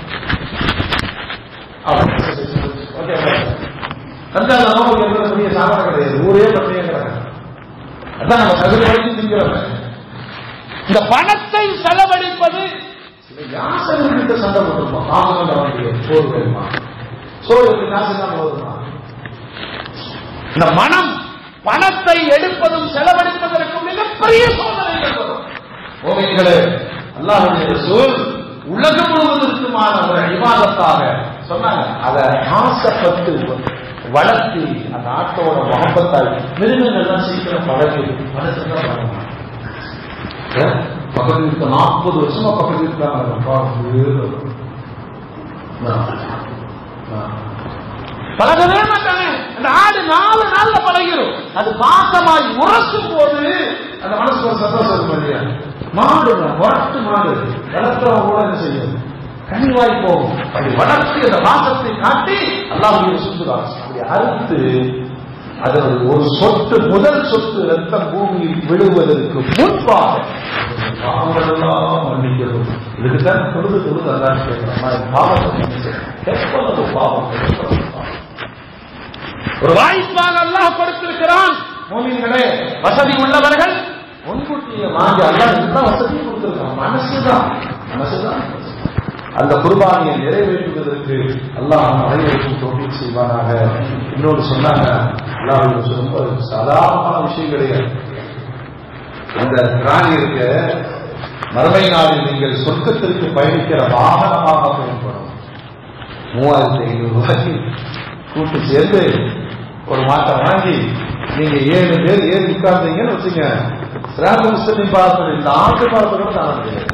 அவ்வளவு. Okay bye. தஞ்சாவூர் நோம்புக்கு எந்த பெரிய சாப்பாடு கிடையாது ஊரே பத்தியே கிடக்கு அதான் நம்ம தகுதி வரைக்கும் திங்கிறோம் இந்த பணத்தை செலவழிப்பது யாசகர்கிட்ட சண்டை போட்டுருப்போம் ஆமாம் வேண்டிய சோறு வேணுமா சோறு எப்படி நாசம் வருமா இந்த மனம் பணத்தை எடுப்பதும் செலவழிப்பதற்கும் மிகப்பெரிய சோதனைகள் வரும் ஓமைகளே அல்லாஹுடைய ரசூல் உலகம் முழுவதற்குமான ஒரு இவாதத்தாக சொன்னாங்க அதை ஆசைப்பட்டு வளர்த்தி அந்த ஆட்டோட மகப்பத்தால் மிருகங்கள்லாம் சீக்கிரம் பழகி மனசுதான் பழகும் பக்கத்து இருக்க நாற்பது வருஷமா பக்கத்து இருக்காங்க அப்பா, வேறு. நான், நான். பழகவே மாட்டாங்க அந்த ஆடு நாலு நாள்ல பழகிரும் அது பாசமாய் உரசும் போது அந்த மனசுக்கு ஒரு சந்தோஷம் இருக்கும் இல்லையா மாடு வளர்த்து மாடு வளர்த்தவங்க கூட என்ன செய்யும் கனிவாய் போகும் அப்படி வளர்த்து அந்த வாசத்தை காட்டி அல்லாஹ் சுத்துறான் அப்படி அறுத்து அதன் ஒரு சொட்டு முதல் சொட்டு ரத்தம் பூமியில் விழுவதற்கு முன்பாக பாவங்களெல்லாம் மன்னிக்கிறது இதுக்குத்தான் தொழுது தொழுது அல்லான்னு கேட்கிறோம் பாவத்தை மன்னிக்கிறேன் எப்பொழுது பாவம் எப்பொழுது பாவம் ஒரு வாய்ப்பாக அல்லாஹ் கொடுத்திருக்கிறான் மோமின்களே வசதி உள்ளவர்கள் முன்கூட்டிய வாங்கி அல்லாஹ் இதுதான் வசதி கொடுத்திருக்கான் மனசுதான் மனசுதான் அந்த குர்பானியை நிறைவேற்றுவதற்கு அல்லாஹ் நம் அனைவருக்கும் தோல்வி செய்வானாக இன்னொரு சொன்னாங்க அல்லாஹ் இது ரொம்ப சாதாரணமான விஷயம் கிடையாது இந்த பிராணி இருக்க மறுமை நாளில் நீங்கள் சொர்க்கத்திற்கு பயணிக்கிற வாகனமாக பயன்படும் மூவாயிரத்தி ஐநூறு ரூபாய்க்கு கூட்டு சேர்ந்து ஒரு மாட்டை வாங்கி நீங்க ஏழு பேர் ஏறி உட்கார்ந்தீங்கன்னு வச்சுங்க சிராத முஸ்லிம் பார்ப்பது இந்த ஆண்டு பார்ப்பது கூட தாங்க முடியாது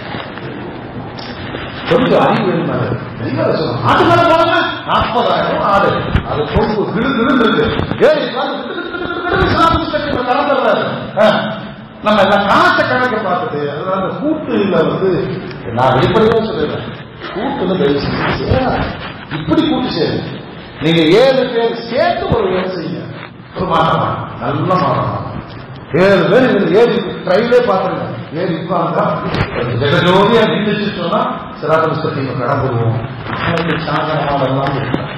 கொஞ்சம் அறிவு வேணுமா ஆட்டு மேல போனாங்க நாற்பதாயிரம் ஆடு அது கொம்பு கிடு கிடு இருக்கு ஏறி உட்கார்ந்து கிடு கிடு கிடு கிடு கிடு சிராத முஸ்லிம் கலந்துடுறாரு ஆ. நம்ம எல்லாம் காசை கணக்கு பார்த்துட்டு அதனால அந்த கூட்டுல வந்து நான் வெளிப்படையா சொல்லுறேன் கூட்டுல தயவு செஞ்சு சேராது. இப்படி கூட்டு சேரு நீங்க ஏழு பேர் சேர்த்து ஒரு வேலை செய்யுங்க ஒரு மாற்றமா நல்ல மாற்றமா ஏழு பேர் இதுல ஏறி ட்ரெயிலே பாத்துருங்க ஏறி உட்கார்ந்தா ஜெகஜோதியா நின்றுச்சு சொன்னா சிராத முஸ்தீம கடந்துருவோம் சாதனமாவெல்லாம் இருக்காங்க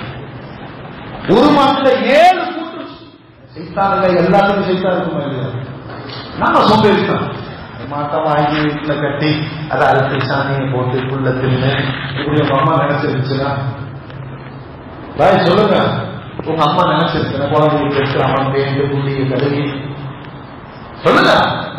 ஒரு மாசத்துல ஏழு கூட்டு செய்தாங்க எல்லாத்துக்கும் செய்தா இருக்குமா இல்லையா நாம சோம்பேறித்தான் மாட்டை வாங்கி வீட்டுல கட்டி அதை அறுத்து சாணியை போட்டு புல்ல தின்னு இப்படி உங்க அம்மா நினைச்சிருச்சுன்னா பாய் சொல்லுங்க உங்க அம்மா நினைச்சிருச்சுன்னா குழந்தைங்களுக்கு எடுத்து அவன் பேண்டு புள்ளியை கழுவி சொல்லுங்க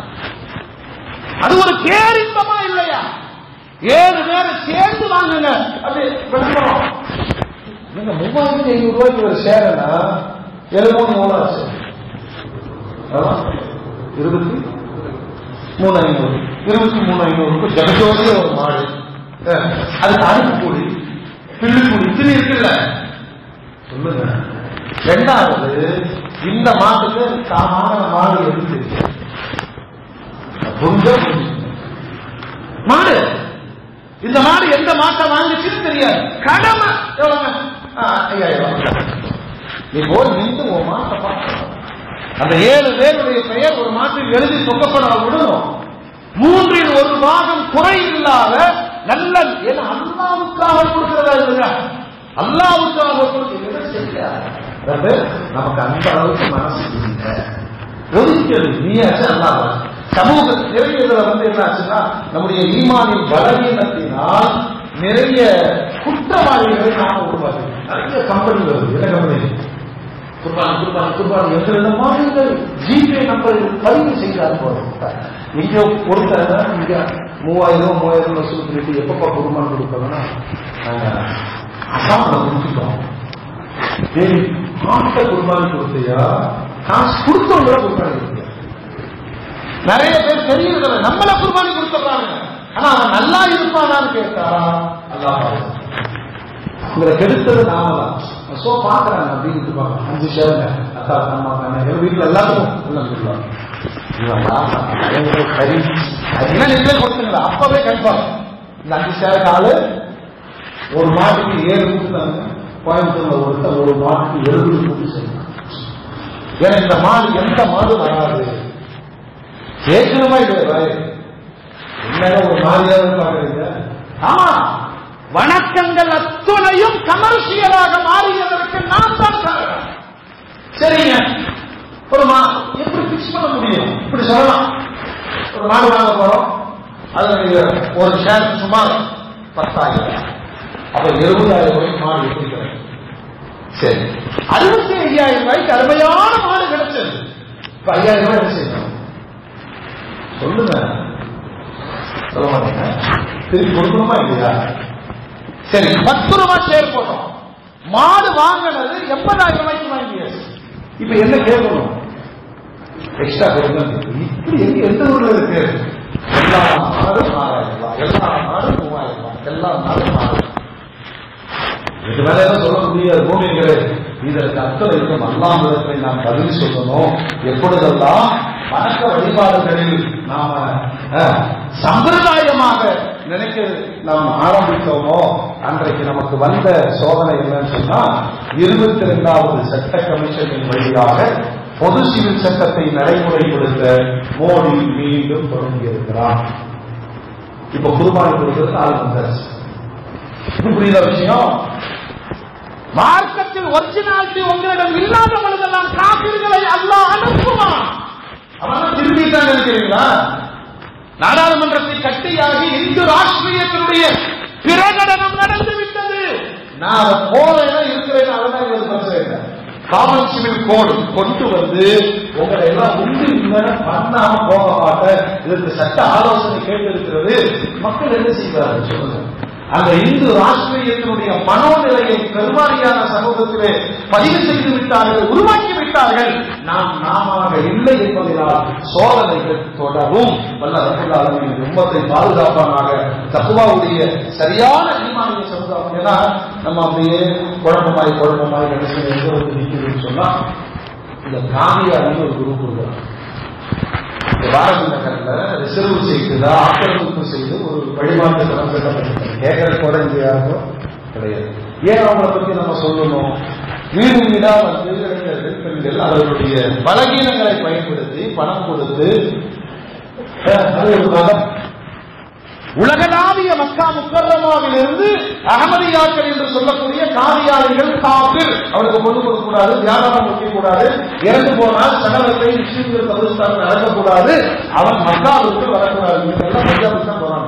அது ஒரு பேரின்பமா இல்லையா ஏழு பேர் சேர்ந்து வாங்குங்க அது விளம்பரம் நீங்க மூவாயிரத்தி ஐநூறு ரூபாய்க்கு ஒரு சேரனா ஏழு மூணு எவ்வளோ ஆச்சு ஆமா? இருபத்தி மூணு ஐநூறு இருபத்தி மூணு ஐநூறுக்கு ஜகஜோதிய ஒரு மாடு அஹ், அதுக்கு அறுப்பு கூலி பில்லு கூலி இத்தனை இருக்குல்ல சொல்லுங்க ரெண்டாவது இந்த மாட்டுக்கு தாமான மாடு எது தெரியும் கொஞ்சம் மாடு இந்த மாடு எந்த மாட்டை வாங்குச்சுன்னு தெரியாது கடமை எவ்வளவுங்க? ஆ, ஐயாயிரம் ரூபாய். நீ போய் நின்று உன் மாட்டை பார்க்கணும் அந்த ஏழு பேருடைய பெயர் ஒரு மாட்டில் எழுதி சொக்கப்பட விடணும் மூன்றில் ஒரு பாகம் குறை இல்லாத நல்ல ஏன்னா அல்லாவுக்காக கொடுக்கிறதா இல்லையா அல்லாவுக்காக கொடுக்கிறது அதாவது நமக்கு அந்த அளவுக்கு மனசு இல்லை ஒதுக்கிறது நீயாச்சு அல்லாத சமூக நிறைய இதுல வந்து என்ன ஆச்சுன்னா நம்முடைய ஈமானின் பலவீனத்தினால் நிறைய குற்றவாளிகளை நாம உருவாக்கி நிறைய கம்பெனி வருது என்ன கம்பெனி குர்பானி குர்பானி குர்பானி எத்தனை மாதங்கள் ஜிபே நம்பரில் பதிவு செய்தார் போதும் இங்க ஒருத்தர் இங்க மூவாயிரம் மூவாயிரம் வசூல் பண்ணிட்டு எப்பப்பா குர்பான் கொடுக்கணும்னா நாங்க அசாமில் கொடுத்துட்டோம் டேய் மாட்ட குர்பானி கொடுத்தியா காசு கொடுத்தவங்கள குர்பானி கொடுத்தியா நிறைய பேர் தெரியறதில்ல நம்மள குர்பானி கொடுத்துறாங்க ஆனா அவன் நல்லா இருப்பானான்னு கேட்டா அல்லா உங்களை கெடுத்தது நாம தான் சோ பாக்குறாங்க அப்படின்னு பார்க்கலாம் அஞ்சு ஷேருங்க அக்கா அம்மா எங்க வீட்டுல எல்லாருக்கும் எல்லாம் சொல்லுவாங்க இவன் ஆமா, பயங்கர கறி என்ன நீங்களே கொடுத்துங்களா அப்பவே கன்ஃபார்ம் இந்த அஞ்சு ஷேர் ஆளு ஒரு மாட்டுக்கு ஏழு கொடுத்தாங்க கோயம்புத்தூர்ல ஒருத்தர் ஒரு மாட்டுக்கு எழுபது கூட்டு செய்யணும் ஏன்னா இந்த மாடு எந்த மாடு வராது கேட்கணுமா இல்லையா என்ன ஒரு மாதிரியாக பாக்குறீங்க ஆமா வணக்கங்கள் அத்துணையும் கமர்ஷியலாக மாறியதற்கு நான் தான் காரணம் சரிங்க ஒரு மா எப்படி பிக்ஸ் பண்ண முடியும் இப்படி சொல்லலாம் ஒரு மாடு வாங்க போறோம் அதுல நீங்க ஒரு ஷேர் சுமார் பத்தாயிரம் அப்ப இருபதாயிரம் ரூபாய்க்கு மாடு எப்படி கிடைக்கும் சரி அறுபத்தி ஐயாயிரம் ரூபாய்க்கு அருமையான மாடு கிடைச்சது இப்ப ஐயாயிரம் ரூபாய் என்ன செய்யணும் சொல்லுங்க சொல்ல மாட்டீங்க திருப்பி கொடுக்கணுமா இல்லையா சரி பத்து ரூபாய் ஷேர் போட்டோம் மாடு வாங்கினது எண்பதாயிரம் ரூபாய்க்கு வாங்கியாச்சு இப்ப என்ன கேட்கணும் எக்ஸ்ட்ரா கொடுங்க இப்படி எங்க எந்த ஊர்ல இருக்கு எல்லா நாடும் ஆறாயிரம் ரூபாய் எல்லா நாடும் மூவாயிரம் ரூபாய் எல்லா நாடும் ஆறாயிரம் இதுக்கு மேல என்ன சொல்ல முடியாது பூமிகளே இதற்கு அத்தனைக்கும் அல்லாமலத்தை நாம் பதில் சொல்லணும் எப்பொழுதெல்லாம் வணக்க வழிபாடுகளில் நாம அஹ், சம்பிரதாயமாக நினைக்க நாம் ஆரம்பித்தோமோ அன்றைக்கு நமக்கு வந்த சோதனை என்னன்னு சொன்னா இருபத்தி ரெண்டாவது சட்ட கமிஷனின் வழியாக பொது சிவில் சட்டத்தை நடைமுறைப்படுத்த மோடி மீண்டும் தொடங்கியிருக்கிறார் இப்ப குருபானி கொடுக்கிறது ஆள் வந்தாச்சு இது புரியுத விஷயம் மார்க்கத்தில் ஒரிஜினாலிட்டி உங்களிடம் இல்லாத பொழுதெல்லாம் காப்பீடுகளை அல்லாஹ் அனுப்புவான் அவன் திரும்பிட்டான் நினைக்கிறீங்களா நாடாளுமன்றத்தை கட்டியாகி இந்து ராஷ்டிரியத்தினுடைய பிரகடனம் நடந்து விட்டது நான் அதை போறேன்னா இருக்கிறேன் அதெல்லாம் எங்களுக்கு பிரச்சனை இல்லை காமன் சிவில் கோடு கொண்டு வந்து உங்களை எல்லாம் உண்டு இல்லைன்னு பண்ணாம போக மாட்டேன் இதற்கு சட்ட ஆலோசனை கேட்டு இருக்கிறது மக்கள் என்ன செய்வார்கள் சொல்லுங்க அந்த இந்து ராஷ்டிரியத்தினுடைய மனோநிலையை பெருமாறியான சமூகத்திலே பதிவு செய்து விட்டார்கள் உருவாக்கி விட்டார்கள் நாம் நாம இல்லை என்பதனால் சோதனைகள் தொடரும் வல்ல ரகுல்லாலும் உம்மத்தை பாதுகாப்பானாக தப்புவாவுடைய சரியான ஈமானிய சமுதாயம் ஏன்னா நம்ம அப்படியே குழப்பமாய் குழப்பமாய் கடைசியில் எங்க வந்து நிற்கிறதுன்னு சொன்னா இந்த காந்தியாரின்னு ஒரு குரு கொடுக்குறாங்க பாரதி நகர்ல ரிசர்வ் செய்து ஆக்கிரமிப்பு செய்து ஒரு வழிபாட்டு தளம் கட்டப்பட்டிருக்காங்க கேட்கறது கூட இங்க யாருக்கும் கிடையாது ஏன் அவங்கள பத்தி நம்ம சொல்லணும் வீடு வீடா வந்து இளைஞர்கள் பெண்கள் அவர்களுடைய பலகீனங்களை பயன்படுத்தி பணம் கொடுத்து அஹ், அது ஒரு மதம் உலகளாவிய மக்கா முக்கரமாவில் இருந்து அகமதியாக்கள் என்று சொல்லக்கூடிய காதியாளிகள் காபிர் அவருக்கு பொண்ணு கொடுக்க கூடாது வியாபாரம் வைக்க கூடாது இறந்து போனால் சடலத்தை முஸ்லீம்கள் கபிரிஸ்தான் அடக்கக்கூடாது அவன் மக்காவுக்கு வரக்கூடாது இவங்கெல்லாம் பஞ்சாபுக்கு தான் போறாங்க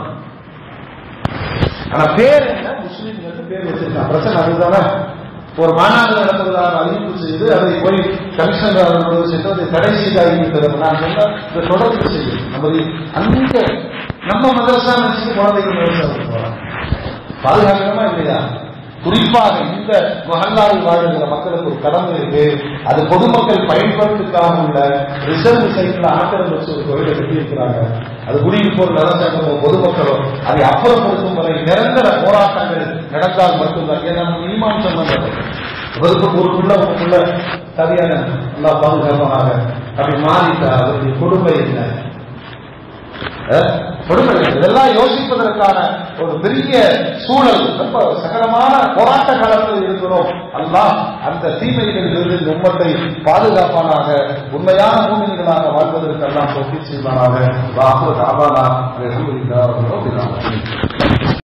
ஆனா பேர் என்ன முஸ்லீம்களுக்கு பேர் வச்சிருக்கான் பிரச்சனை அதுதானே ஒரு மாநாடு நடத்துவதாக அறிவிப்பு செய்து அதை போய் கமிஷனர் அவர்களோடு சென்று அதை தடை செய்து அறிவித்தது நான் சொன்ன இந்த தொடர்பு செய்யும் நம்ம அங்க நம்ம மதரசா நினைச்சு குழந்தைகள் மதரசா போறாங்க பாதுகாக்கணுமா இல்லையா குறிப்பாக இந்த மஹல்லாவில் வாழ்கிற மக்களுக்கு ஒரு கடமை இருக்கு அது பொதுமக்கள் பயன்பாட்டுக்காக உள்ள ரிசர்வ் சைட்ல ஆக்கிரமிச்சு ஒரு கோயிலை கட்டி இருக்கிறாங்க அது குடியிருப்போர் நலசங்கமோ பொதுமக்களோ அதை அப்புறப்படுத்தும் வரை நிரந்தர போராட்டங்கள் நடந்தால் மட்டும்தான் ஏன்னா நம்ம ஈமான் சம்பந்தம் இவருக்கு ஒரு புள்ள ஒரு புள்ள சரியான நல்லா பாதுகாப்பாக அப்படி மாறிட்டா அவருடைய கொடுமை என்ன அஹ், கொடுமை என்ன? இதெல்லாம் யோசிப்பதற்கான ஒரு பெரிய சூழல் ரொம்ப சகலமான போராட்ட காலத்தில் இருக்கிறோம் அல்லாஹ் அந்த தீமைகளிலிருந்து இந்த உம்மத்தை பாதுகாப்பானாக உண்மையான மூமின்களாக வாழ்வதற்கெல்லாம் தொகுதி செய்வானாக வாக்கு ஆபானா அல்ஹம்துலில்லாஹ் ரப்பில் ஆலமீன்